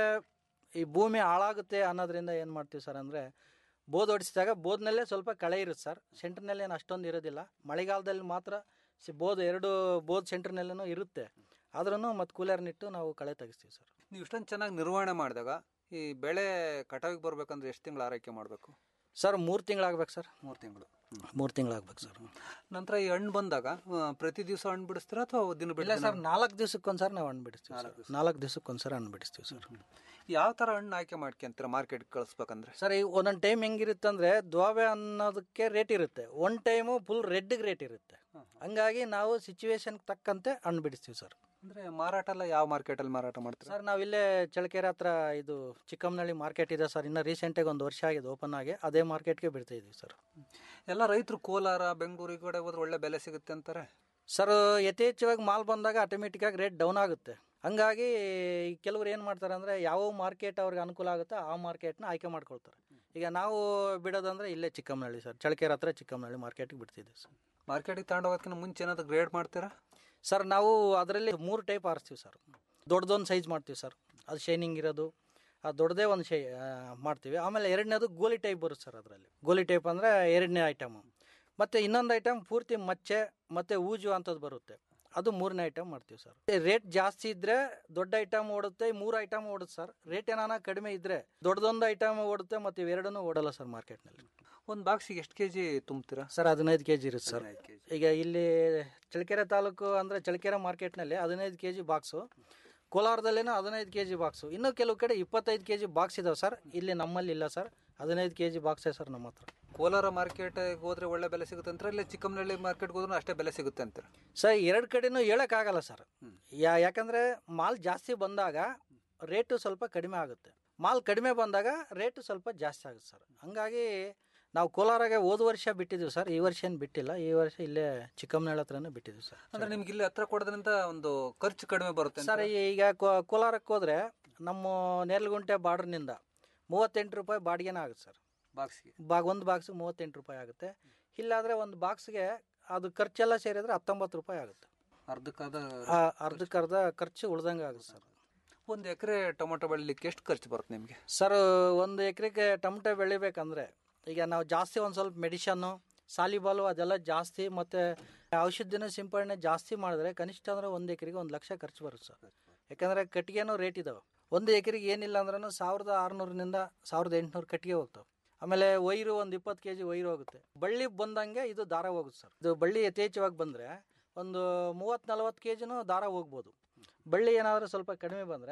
ಈ ಭೂಮಿ ಹಾಳಾಗುತ್ತೆ ಅನ್ನೋದ್ರಿಂದ ಏನು ಮಾಡ್ತೀವಿ ಸರ್ ಅಂದರೆ ಬೋದ್ ಹೊಡಿಸಿದಾಗ ಬೋದ್ನಲ್ಲೇ ಸ್ವಲ್ಪ ಕಳೆ ಇರುತ್ತೆ ಸರ್ ಸೆಂಟ್ರ್ನಲ್ಲಿ ಏನು ಅಷ್ಟೊಂದು ಇರೋದಿಲ್ಲ ಮಳೆಗಾಲದಲ್ಲಿ ಮಾತ್ರ ಸಿ ಬೋದ್ ಎರಡು ಬೋದ್ ಸೆಂಟ್ರ್ನಲ್ಲೂ ಇರುತ್ತೆ ಆದ್ರೂ ಮತ್ತು ಕೂಲರ್ನಿಟ್ಟು ನಾವು ಕಳೆ ತೆಗಿಸ್ತೀವಿ ಸರ್ ನೀವು ಇಷ್ಟೊಂದು ಚೆನ್ನಾಗಿ ನಿರ್ವಹಣೆ ಮಾಡಿದಾಗ ಈ ಬೆಳೆ ಕಟಾವಿಗೆ ಬರ್ಬೇಕಂದ್ರೆ ಎಷ್ಟು ತಿಂಗಳು ಆರೈಕೆ ಮಾಡಬೇಕು ಸರ್ ಮೂರು ತಿಂಗಳಾಗ್ಬೇಕು ಸರ್ ಮೂರು ತಿಂಗಳು ಮೂರು ತಿಂಗಳಾಗ್ಬೇಕು ಸರ್ ನಂತರ ಈ ಹಣ್ಣು ಬಂದಾಗ ಆ, ಪ್ರತಿ ದಿವಸ ಹಣ್ಣು ಬಿಡಿಸ್ತೀರಾ ಅಥವಾ ದಿನ ಇಲ್ಲ ಬಿಟ್ಟು ಸರ್ ನಾಲ್ಕು ದಿವಸಕ್ಕೊಂದ್ಸರಿ ನಾವು ಹಣ್ಣು ಬಿಡಿಸ್ತೀವಿ ಸರ್ ನಾಲ್ಕು ದಿವಸಕ್ಕೊಂದ್ಸರಿ ಹಣ್ಣು ಬಿಡಿಸ್ತೀವಿ ಸರ್ ಯಾವ ಥರ ಹಣ್ಣು ಆಯ್ಕೆ ಮಾಡ್ಕೊಂತೀರಾ ಮಾರ್ಕೆಟ್ಗೆ ಕಳಿಸ್ಬೇಕಂದ್ರೆ ಸರ್ ಈಗ ಒಂದೊಂದು ಟೈಮ್ ಹೆಂಗಿರುತ್ತೆ ಅಂದ್ರೆ ದ್ವಾವೆ ಅನ್ನೋದಕ್ಕೆ ರೇಟ್ ಇರುತ್ತೆ ಒನ್ ಟೈಮು ಫುಲ್ ರೆಡ್ಗೆ ರೇಟ್ ಇರುತ್ತೆ ಹಂಗಾಗಿ ನಾವು ಸಿಚುವೇಶನ್ ತಕ್ಕಂತೆ ಹಣ್ಣು ಬಿಡಿಸ್ತೀವಿ ಸರ್ ಅಂದ್ರೆ ಮಾರಾಟ ಎಲ್ಲ ಯಾವ ಮಾರ್ಕೆಟಲ್ಲಿ ಮಾರಾಟ ಮಾಡ್ತೀರಾ ಸರ್ ನಾವು ಇಲ್ಲೇ ಚಳ್ಳಕೆರೆ ಹತ್ರ ಇದು ಚಿಕ್ಕಮ್ಮನಹಳ್ಳಿ ಮಾರ್ಕೆಟ್ ಇದೆ ಸರ್ ಇನ್ನು ರೀಸೆಂಟಾಗಿ ಒಂದು ವರ್ಷ ಆಗಿದೆ ಓಪನ್ ಆಗಿ ಅದೇ ಮಾರ್ಕೆಟ್ಗೆ ಬಿಡ್ತಾ ಇದೀವಿ ಸರ್ ಎಲ್ಲ ರೈತರು ಕೋಲಾರ ಬೆಂಗಳೂರು ಈ ಕಡೆ ಹೋದ್ರೆ ಒಳ್ಳೆ ಬೆಲೆ ಸಿಗುತ್ತೆ ಅಂತಾರೆ ಸರ್ ಯಥೇಚ್ಛವಾಗಿ ಮಾಲ್ ಬಂದಾಗ ಆಟೋಮೆಟಿಕ್ ಆಗಿ ರೇಟ್ ಡೌನ್ ಆಗುತ್ತೆ ಹಂಗಾಗಿ ಈ ಕೆಲವ್ರು ಏನು ಮಾಡ್ತಾರೆ ಅಂದರೆ ಯಾವ ಮಾರ್ಕೆಟ್ ಅವ್ರಿಗೆ ಅನುಕೂಲ ಆಗುತ್ತೋ ಆ ಮಾರ್ಕೆಟ್ನ ಆಯ್ಕೆ ಮಾಡ್ಕೊಳ್ತಾರೆ ಈಗ ನಾವು ಬಿಡೋದಂದ್ರೆ ಇಲ್ಲೇ ಚಿಕ್ಕಮ್ಮನಹಳ್ಳಿ ಸರ್ ಚಳ್ಳಕೆರೆ ಹತ್ರ ಚಿಕ್ಕಮ್ಮನಹಳ್ಳಿ ಮಾರ್ಕೆಟ್ಗೆ ಬಿಡ್ತಿದ್ದೀವಿ ಸರ್ ಮಾರ್ಕೆಟಿಗೆ ತಗೊಂಡೋಗೋದಕ್ಕಿಂತ ಮುಂಚೆ ಏನಾದ್ರು ಗ್ರೇಡ್ ಮಾಡ್ತೀರಾ ಸರ್ ನಾವು ಅದರಲ್ಲಿ ಮೂರು ಟೈಪ್ ಆರಿಸ್ತೀವಿ ಸರ್ ದೊಡ್ಡದೊಂದು ಸೈಜ್ ಮಾಡ್ತೀವಿ ಸರ್ ಅದು ಶೈನಿಂಗ್ ಇರೋದು ಆ ದೊಡ್ಡದೇ ಒಂದು ಶೈ ಆ, ಮಾಡ್ತೀವಿ ಆಮೇಲೆ ಎರಡನೇದು ಗೋಲಿ ಟೈಪ್ ಬರುತ್ತೆ ಸರ್ ಅದರಲ್ಲಿ ಗೋಲಿ ಟೈಪ್ ಅಂದರೆ ಎರಡನೇ ಐಟಮು ಮತ್ತು ಇನ್ನೊಂದು ಐಟಮ್ ಪೂರ್ತಿ ಮಚ್ಚೆ ಮತ್ತು ಊಜು ಅಂಥದ್ದು ಬರುತ್ತೆ ಅದು ಮೂರನೇ ಐಟಮ್ ಮಾಡ್ತೀವಿ ಸರ್ ರೇಟ್ ಜಾಸ್ತಿ ಇದ್ರೆ ದೊಡ್ಡ ಐಟಮ್ ಓಡುತ್ತೆ ಈ ಮೂರು ಐಟಮ್ ಓಡುತ್ತೆ ಸರ್ ರೇಟ್ ಏನಾನ ಕಡಿಮೆ ಇದ್ರೆ ದೊಡ್ಡದೊಂದು ಐಟಮ್ ಓಡುತ್ತೆ ಮತ್ತು ಇವೆರಡನ್ನೂ ಓಡಲ್ಲ ಸರ್ ಮಾರ್ಕೆಟ್ನಲ್ಲಿ ಒಂದು ಬಾಕ್ಸಿಗೆ ಎಷ್ಟು ಕೆ ಜಿ ತುಂಬ್ತೀರಾ ಸರ್ ಹದಿನೈದು ಕೆ ಜಿ ಇರುತ್ತೆ ಸರ್ ಈಗ ಇಲ್ಲಿ ಚಳ್ಳಕೆರೆ ತಾಲೂಕು ಅಂದರೆ ಚಳ್ಳಕೆರೆ ಮಾರ್ಕೆಟ್ನಲ್ಲಿ ಹದಿನೈದು ಕೆ ಜಿ ಬಾಕ್ಸು ಕೋಲಾರದಲ್ಲೇನೋ ಹದಿನೈದು ಕೆ ಜಿ ಬಾಕ್ಸು ಇನ್ನೂ ಕೆಲವು ಕಡೆ ಇಪ್ಪತ್ತೈದು ಕೆ ಜಿ ಬಾಕ್ಸ್ ಇದಾವೆ ಸರ್ ಇಲ್ಲಿ ನಮ್ಮಲ್ಲಿ ಇಲ್ಲ ಸರ್ ಹದಿನೈದು ಕೆ ಜಿ ಬಾಕ್ಸೇ ಸರ್ ನಮ್ಮ ಹತ್ರ ಕೋಲಾರ ಮಾರ್ಕೆಟ್ಗೆ ಹೋದ್ರೆ ಒಳ್ಳೆ ಬೆಲೆ ಸಿಗುತ್ತೆ ಅಂತಾರೆ ಇಲ್ಲ ಚಿಕ್ಕಮ್ಮನಹಳ್ಳಿ ಮಾರ್ಕೆಟ್ಗೆ ಹೋದ್ರೂ ಅಷ್ಟೇ ಬೆಲೆ ಸಿಗುತ್ತೆ ಅಂತಾರೆ ಸರ್ ಎರಡು ಕಡೆನೂ ಹೇಳೋಕ್ಕಾಗಲ್ಲ ಸರ್ ಯಾ ಯಾಕಂದರೆ ಮಾಲ್ ಜಾಸ್ತಿ ಬಂದಾಗ ರೇಟು ಸ್ವಲ್ಪ ಕಡಿಮೆ ಆಗುತ್ತೆ ಮಾಲ್ ಕಡಿಮೆ ಬಂದಾಗ ರೇಟು ಸ್ವಲ್ಪ ಜಾಸ್ತಿ ಆಗುತ್ತೆ ಸರ್ ಹಂಗಾಗಿ ನಾವು ಕೋಲಾರಾಗೆ ಹೋದ ವರ್ಷ ಬಿಟ್ಟಿದ್ದೀವಿ ಸರ್ ಈ ವರ್ಷ ಏನು ಬಿಟ್ಟಿಲ್ಲ ಈ ವರ್ಷ ಇಲ್ಲೇ ಚಿಕ್ಕಮ್ಮನಹಳ್ಳಿ ಹತ್ರನೇ ಬಿಟ್ಟಿದ್ದೀವಿ ಸರ್ ಅಂದ್ರೆ ನಿಮ್ಗೆ ಇಲ್ಲಿ ಹತ್ರ ಕೊಡೋದ್ರಿಂದ ಒಂದು ಖರ್ಚು ಕಡಿಮೆ ಬರುತ್ತೆ ಸರ್ ಈಗ ಕೋ- ಕೋಲಾರಕ್ಕೆ ಹೋದ್ರೆ ನಮ್ಮ ನೇರ್ಲಗುಂಟೆ ಬಾರ್ಡ್ರ್ನಿಂದ ಮೂವತ್ತೆಂಟು ರೂಪಾಯಿ ಬಾಡಿಗೆನೇ ಆಗುತ್ತೆ ಸರ್ ಬಾಕ್ಸ್ಗೆ ಬಾಗ್ ಒಂದು ಬಾಕ್ಸ್ಗೆ ಮೂವತ್ತೆಂಟು ರೂಪಾಯಿ ಆಗುತ್ತೆ ಇಲ್ಲಾದ್ರೆ ಒಂದು ಬಾಕ್ಸ್ಗೆ ಅದು ಖರ್ಚೆಲ್ಲ ಸೇರಿದ್ರೆ ಹತ್ತೊಂಬತ್ತು ರೂಪಾಯಿ ಆಗುತ್ತೆ ಅರ್ಧಕ್ಕಾದ ಆ, ಅರ್ಧಕ್ಕೆ ಅರ್ಧ ಖರ್ಚು ಉಳ್ದಂಗೆ ಆಗುತ್ತೆ ಸರ್ ಒಂದು ಎಕರೆ ಟೊಮೊಟೊ ಬೆಳಿಲಿಕ್ಕೆ ಎಷ್ಟು ಖರ್ಚು ಬರುತ್ತೆ ನಿಮಗೆ ಸರ್ ಒಂದು ಎಕರೆಗೆ ಟೊಮಟೊ ಬೆಳಿಬೇಕಂದ್ರೆ ಈಗ ನಾವು ಜಾಸ್ತಿ ಒಂದು ಸ್ವಲ್ಪ ಮೆಡಿಷನ್ನು ಸಾಲಿಬಾಲು ಅದೆಲ್ಲ ಜಾಸ್ತಿ ಮತ್ತು ಔಷಧಿನ ಸಿಂಪಡಣೆ ಜಾಸ್ತಿ ಮಾಡಿದ್ರೆ ಕನಿಷ್ಠ ಅಂದರೆ ಒಂದು ಎಕರೆಗೆ ಒಂದು ಲಕ್ಷ ಖರ್ಚು ಬರುತ್ತೆ ಸರ್ ಯಾಕಂದರೆ ಕಟ್ಟಿಗೆನೂ ರೇಟ್ ಇದಾವೆ ಒಂದು ಎಕರೆಗೆ ಏನಿಲ್ಲ ಅಂದ್ರೂ ಸಾವಿರದ ಆರುನೂರನಿಂದ ಸಾವಿರದ ಎಂಟುನೂರು ಕಟ್ಟಿಗೆ ಹೋಗ್ತಾವೆ ಆಮೇಲೆ ವೈರು ಒಂದು ಇಪ್ಪತ್ತು ಕೆ ಜಿ ವೈರು ಹೋಗುತ್ತೆ ಬಳ್ಳಿ ಬಂದಂಗೆ ಇದು ದಾರ ಹೋಗುತ್ತೆ ಸರ್ ಇದು ಬಳ್ಳಿ ಯಥೇಚ್ಛವಾಗಿ ಬಂದರೆ ಒಂದು ಮೂವತ್ತು ನಲ್ವತ್ತು ಕೆ ಜಿನೂ ದಾರ ಹೋಗ್ಬೋದು ಬಳ್ಳಿ ಏನಾದರೂ ಸ್ವಲ್ಪ ಕಡಿಮೆ ಬಂದರೆ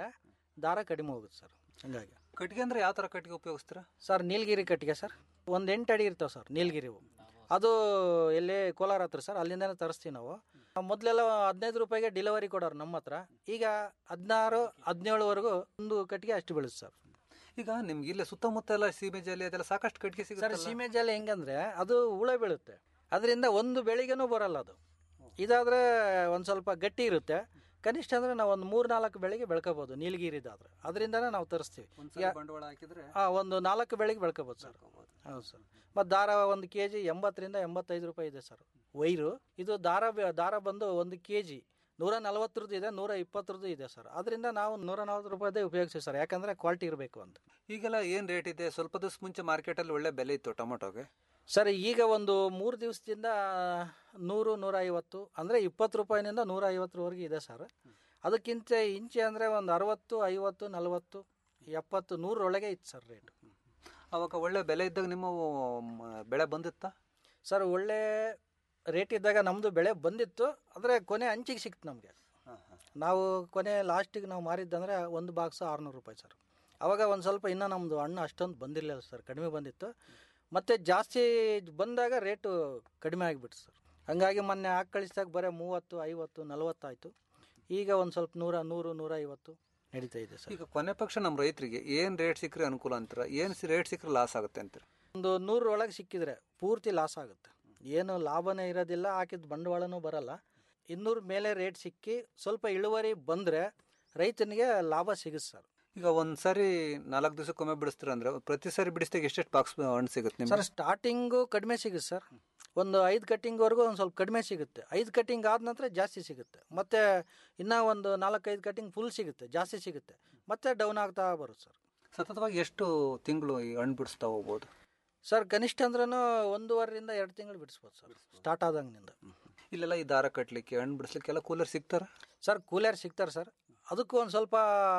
ದಾರ ಕಡಿಮೆ ಹೋಗುತ್ತೆ ಸರ್ ಹಂಗಾಗಿ ಕಟ್ಟಿಗೆ ಅಂದ್ರೆ ಯಾವ ತರ ಕಟ್ಟಿಗೆ ಉಪಯೋಗಿಸ್ತೀರಾ ಸರ್ ನೀಲಗಿರಿ ಕಟ್ಟಿಗೆ ಸರ್ ಒಂದು ಎಂಟು ಅಡಿ ಇರ್ತಾವೆ ಸರ್ ನೀಲಗಿರಿವು ಅದು ಎಲ್ಲಿ ಕೋಲಾರ ಹತ್ರ ಸರ್ ಅಲ್ಲಿಂದನೇ ತರಿಸ್ತೀವಿ ನಾವು ಮೊದಲೆಲ್ಲ ಹದಿನೈದು ರೂಪಾಯಿಗೆ ಡೆಲಿವರಿ ಕೊಡೋರು ನಮ್ಮ ಹತ್ರ ಈಗ ಹದಿನಾರು ಹದಿನೇಳುವರೆಗೂ ಒಂದು ಕಟ್ಟಿಗೆ ಅಷ್ಟು ಬೀಳುತ್ತೆ ಸರ್ ಈಗ ನಿಮ್ಗೆ ಇಲ್ಲೇ ಸುತ್ತಮುತ್ತ ಎಲ್ಲ ಸೀಮೆ ಜಾಲಿ ಅದೆಲ್ಲ ಸಾಕಷ್ಟು ಕಟ್ಟಿಗೆ ಸರ್ ಸಿಗುತ್ತೆ ಸೀಮೆ ಜಾಲಿ ಹೆಂಗಂದ್ರೆ ಅದು ಹುಳ ಬೀಳುತ್ತೆ ಅದರಿಂದ ಒಂದು ಬೆಳಿಗ್ಗೆನೂ ಬರಲ್ಲ ಅದು ಇದಾದ್ರೆ ಒಂದು ಸ್ವಲ್ಪ ಗಟ್ಟಿ ಇರುತ್ತೆ ಕನಿಷ್ಠ ಅಂದ್ರೆ ನಾವು ಒಂದು ಮೂರ್ ನಾಲ್ಕು ಬೆಳಿಗ್ಗೆ ಬೆಳ್ಕೋಬಹುದು ನೀಲಗಿರಿದಾದ್ರೆ ಅದರಿಂದನೇ ನಾವು ತರಿಸ್ತೀವಿ ಒಂದ್ಸಲ ಯಾ- ಬಂಡವಾಳ ಹಾಕಿದ್ರೆ ಆ, ಒಂದು ನಾಲ್ಕು ಬೆಳಿಗ್ಗೆ ಬೆಳ್ಕೋಬಹುದು ಸರ್ ಹೌದು ಸರ್ ಮತ್ತು ದಾರ ಒಂದು ಕೆ ಜಿ ಎಂಬತ್ತರಿಂದ ಎಂಬತ್ತೈದು ರೂಪಾಯಿ ಇದೆ ಸರ್ ವೈರು ಇದು ದಾರ ಬೆ- ದಾರ ಬಂದು ಒಂದು ಕೆ ಜಿ ನೂರ ನಲವತ್ತರದ್ದು ಇದೆ ನೂರ ಇಪ್ಪತ್ತರದ್ದು ಇದೆ ಸರ್ ಅದರಿಂದ ನಾವು ನೂರ ನಲವತ್ತು ರೂಪಾಯಿದೇ ಉಪಯೋಗಿಸ್ತೀವಿ ಸರ್ ಯಾಕಂದ್ರೆ ಕ್ವಾಲಿಟಿ ಇರಬೇಕು ಅಂತ ಈಗೆಲ್ಲ ಏನ್ ರೇಟ್ ಇದೆ ಸ್ವಲ್ಪ ದಿವಸ ಮುಂಚೆ ಮಾರ್ಕೆಟಲ್ಲಿ ಒಳ್ಳೆ ಬೆಲೆ ಇತ್ತು ಟೊಮೊಟೊಗೆ ಸರ್ ಈಗ ಒಂದು ಮೂರು ದಿವಸದಿಂದ ನೂರು ನೂರ ಐವತ್ತು ಅಂದರೆ ಇಪ್ಪತ್ತು ರೂಪಾಯಿನಿಂದ ನೂರ ಐವತ್ತರವರೆಗೆ ಇದೆ ಸರ್ ಅದಕ್ಕಿಂತ ಇಂಚೆ ಅಂದರೆ ಒಂದು ಅರವತ್ತು ಐವತ್ತು ನಲವತ್ತು ಎಪ್ಪತ್ತು ನೂರರೊಳಗೆ ಇತ್ತು ಸರ್ ರೇಟ್ ಅವಾಗ ಒಳ್ಳೆ ಬೆಲೆ ಇದ್ದಾಗ ನಿಮ್ಮ ಮ, ಬೆಳೆ ಬಂದಿತ್ತಾ ಸರ್ ಒಳ್ಳೆ ರೇಟ್ ಇದ್ದಾಗ ನಮ್ಮದು ಬೆಳೆ ಬಂದಿತ್ತು ಆದರೆ ಕೊನೆ ಅಂಚಿಗೆ ಸಿಕ್ತು ನಮಗೆ ನಾವು ಕೊನೆ ಲಾಸ್ಟಿಗೆ ನಾವು ಮಾರಿದ್ದಂದರೆ ಒಂದು ಬಾಕ್ಸ್ ಆರುನೂರು ರೂಪಾಯಿ ಸರ್ ಅವಾಗ ಒಂದು ಸ್ವಲ್ಪ ಇನ್ನೂ ನಮ್ಮದು ಹಣ್ಣು ಅಷ್ಟೊಂದು ಬಂದಿರಲಿಲ್ಲ ಸರ್ ಕಡಿಮೆ ಬಂದಿತ್ತು ಮತ್ತು ಜಾಸ್ತಿ ಬಂದಾಗ ರೇಟು ಕಡಿಮೆ ಆಗಿಬಿಟ್ಟು ಸರ್ ಹಂಗಾಗಿ ಮೊನ್ನೆ ಹಾಕಿ ಕಳಿಸಿದಾಗ ಬರೀ ಮೂವತ್ತು ಐವತ್ತು ನಲವತ್ತಾಯಿತು ಈಗ ಒಂದು ಸ್ವಲ್ಪ ನೂರ ನೂರು ನೂರ ಐವತ್ತು ನಡೀತಾ ಇದೆ ಸರ್ ಈಗ ಕೊನೆ ಪಕ್ಷ ನಮ್ಮ ರೈತರಿಗೆ ಏನ್ ರೇಟ್ ಸಿಕ್ಕರೆ ಅನುಕೂಲ ಅಂತೀರ ಏನ್ ರೇಟ್ ಸಿಕ್ಕರೆ ಲಾಸ್ ಆಗುತ್ತೆ ಅಂತೀರ ಒಂದು ನೂರರೊಳಗೆ ಸಿಕ್ಕಿದ್ರೆ ಪೂರ್ತಿ ಲಾಸ್ ಆಗುತ್ತೆ ಏನು ಲಾಭನೇ ಇರೋದಿಲ್ಲ ಹಾಕಿದ ಬಂಡವಾಳನೂ ಬರಲ್ಲ ಇನ್ನೂರು ಮೇಲೆ ರೇಟ್ ಸಿಕ್ಕಿ ಸ್ವಲ್ಪ ಇಳುವರಿ ಬಂದರೆ ರೈತನಿಗೆ ಲಾಭ ಸಿಗುತ್ತೆ ಸರ್ ಈಗ ಒಂದ್ ಸಾರಿ ನಾಲ್ಕು ದಿವಸಕ್ಕೊಮ್ಮೆ ಬಿಡಿಸ್ತೀರ ಅಂದ್ರೆ ಪ್ರತಿ ಸಾರಿ ಬಿಡಿಸಿದಾಗ ಎಷ್ಟೆಷ್ಟು ಬಾಕ್ಸ್ ಹಣ್ಣು ಸಿಗುತ್ತೆ ಸರ್ ನಿಮ್ಗೆ ಸ್ಟಾರ್ಟಿಂಗು ಕಡಿಮೆ ಸಿಗುತ್ತೆ ಸರ್ ಒಂದು ಐದು ಕಟ್ಟಿಂಗ್ವರೆಗೂ ಒಂದು ಸ್ವಲ್ಪ ಕಡಿಮೆ ಸಿಗುತ್ತೆ ಐದು ಕಟ್ಟಿಂಗ್ ಆದ ನಂತರ ಜಾಸ್ತಿ ಸಿಗುತ್ತೆ ಮತ್ತು ಇನ್ನೂ ಒಂದು ನಾಲ್ಕೈದು ಕಟ್ಟಿಂಗ್ ಫುಲ್ ಸಿಗುತ್ತೆ ಜಾಸ್ತಿ ಸಿಗುತ್ತೆ ಮತ್ತೆ ಡೌನ್ ಆಗ್ತಾ ಬರುತ್ತೆ ಸರ್ ಸತತವಾಗಿ ಎಷ್ಟು ತಿಂಗಳು ಈ ಹಣ್ಣು ಬಿಡಿಸ್ತಾ ಹೋಗ್ಬೋದು ಸರ್ ಕನಿಷ್ಠ ಅಂದ್ರೂ ಒಂದೂವರೆಯಿಂದ ಎರಡು ತಿಂಗಳು ಬಿಡಿಸ್ಬೋದು ಸರ್ ಸ್ಟಾರ್ಟ್ ಆದಂಗಿನಿಂದ ಇಲ್ಲೆಲ್ಲ ಈ ದಾರ ಕಟ್ಲಿಕ್ಕೆ ಹಣ್ಣು ಬಿಡಿಸ್ಲಿಕ್ಕೆಲ್ಲ ಕೂಲರ್ ಸಿಗ್ತಾರ ಸರ್ ಕೂಲಿಯರ್ ಸಿಗ್ತಾರೆ ಸರ್ ಅದಕ್ಕೂ ಒಂದು ಸ್ವಲ್ಪ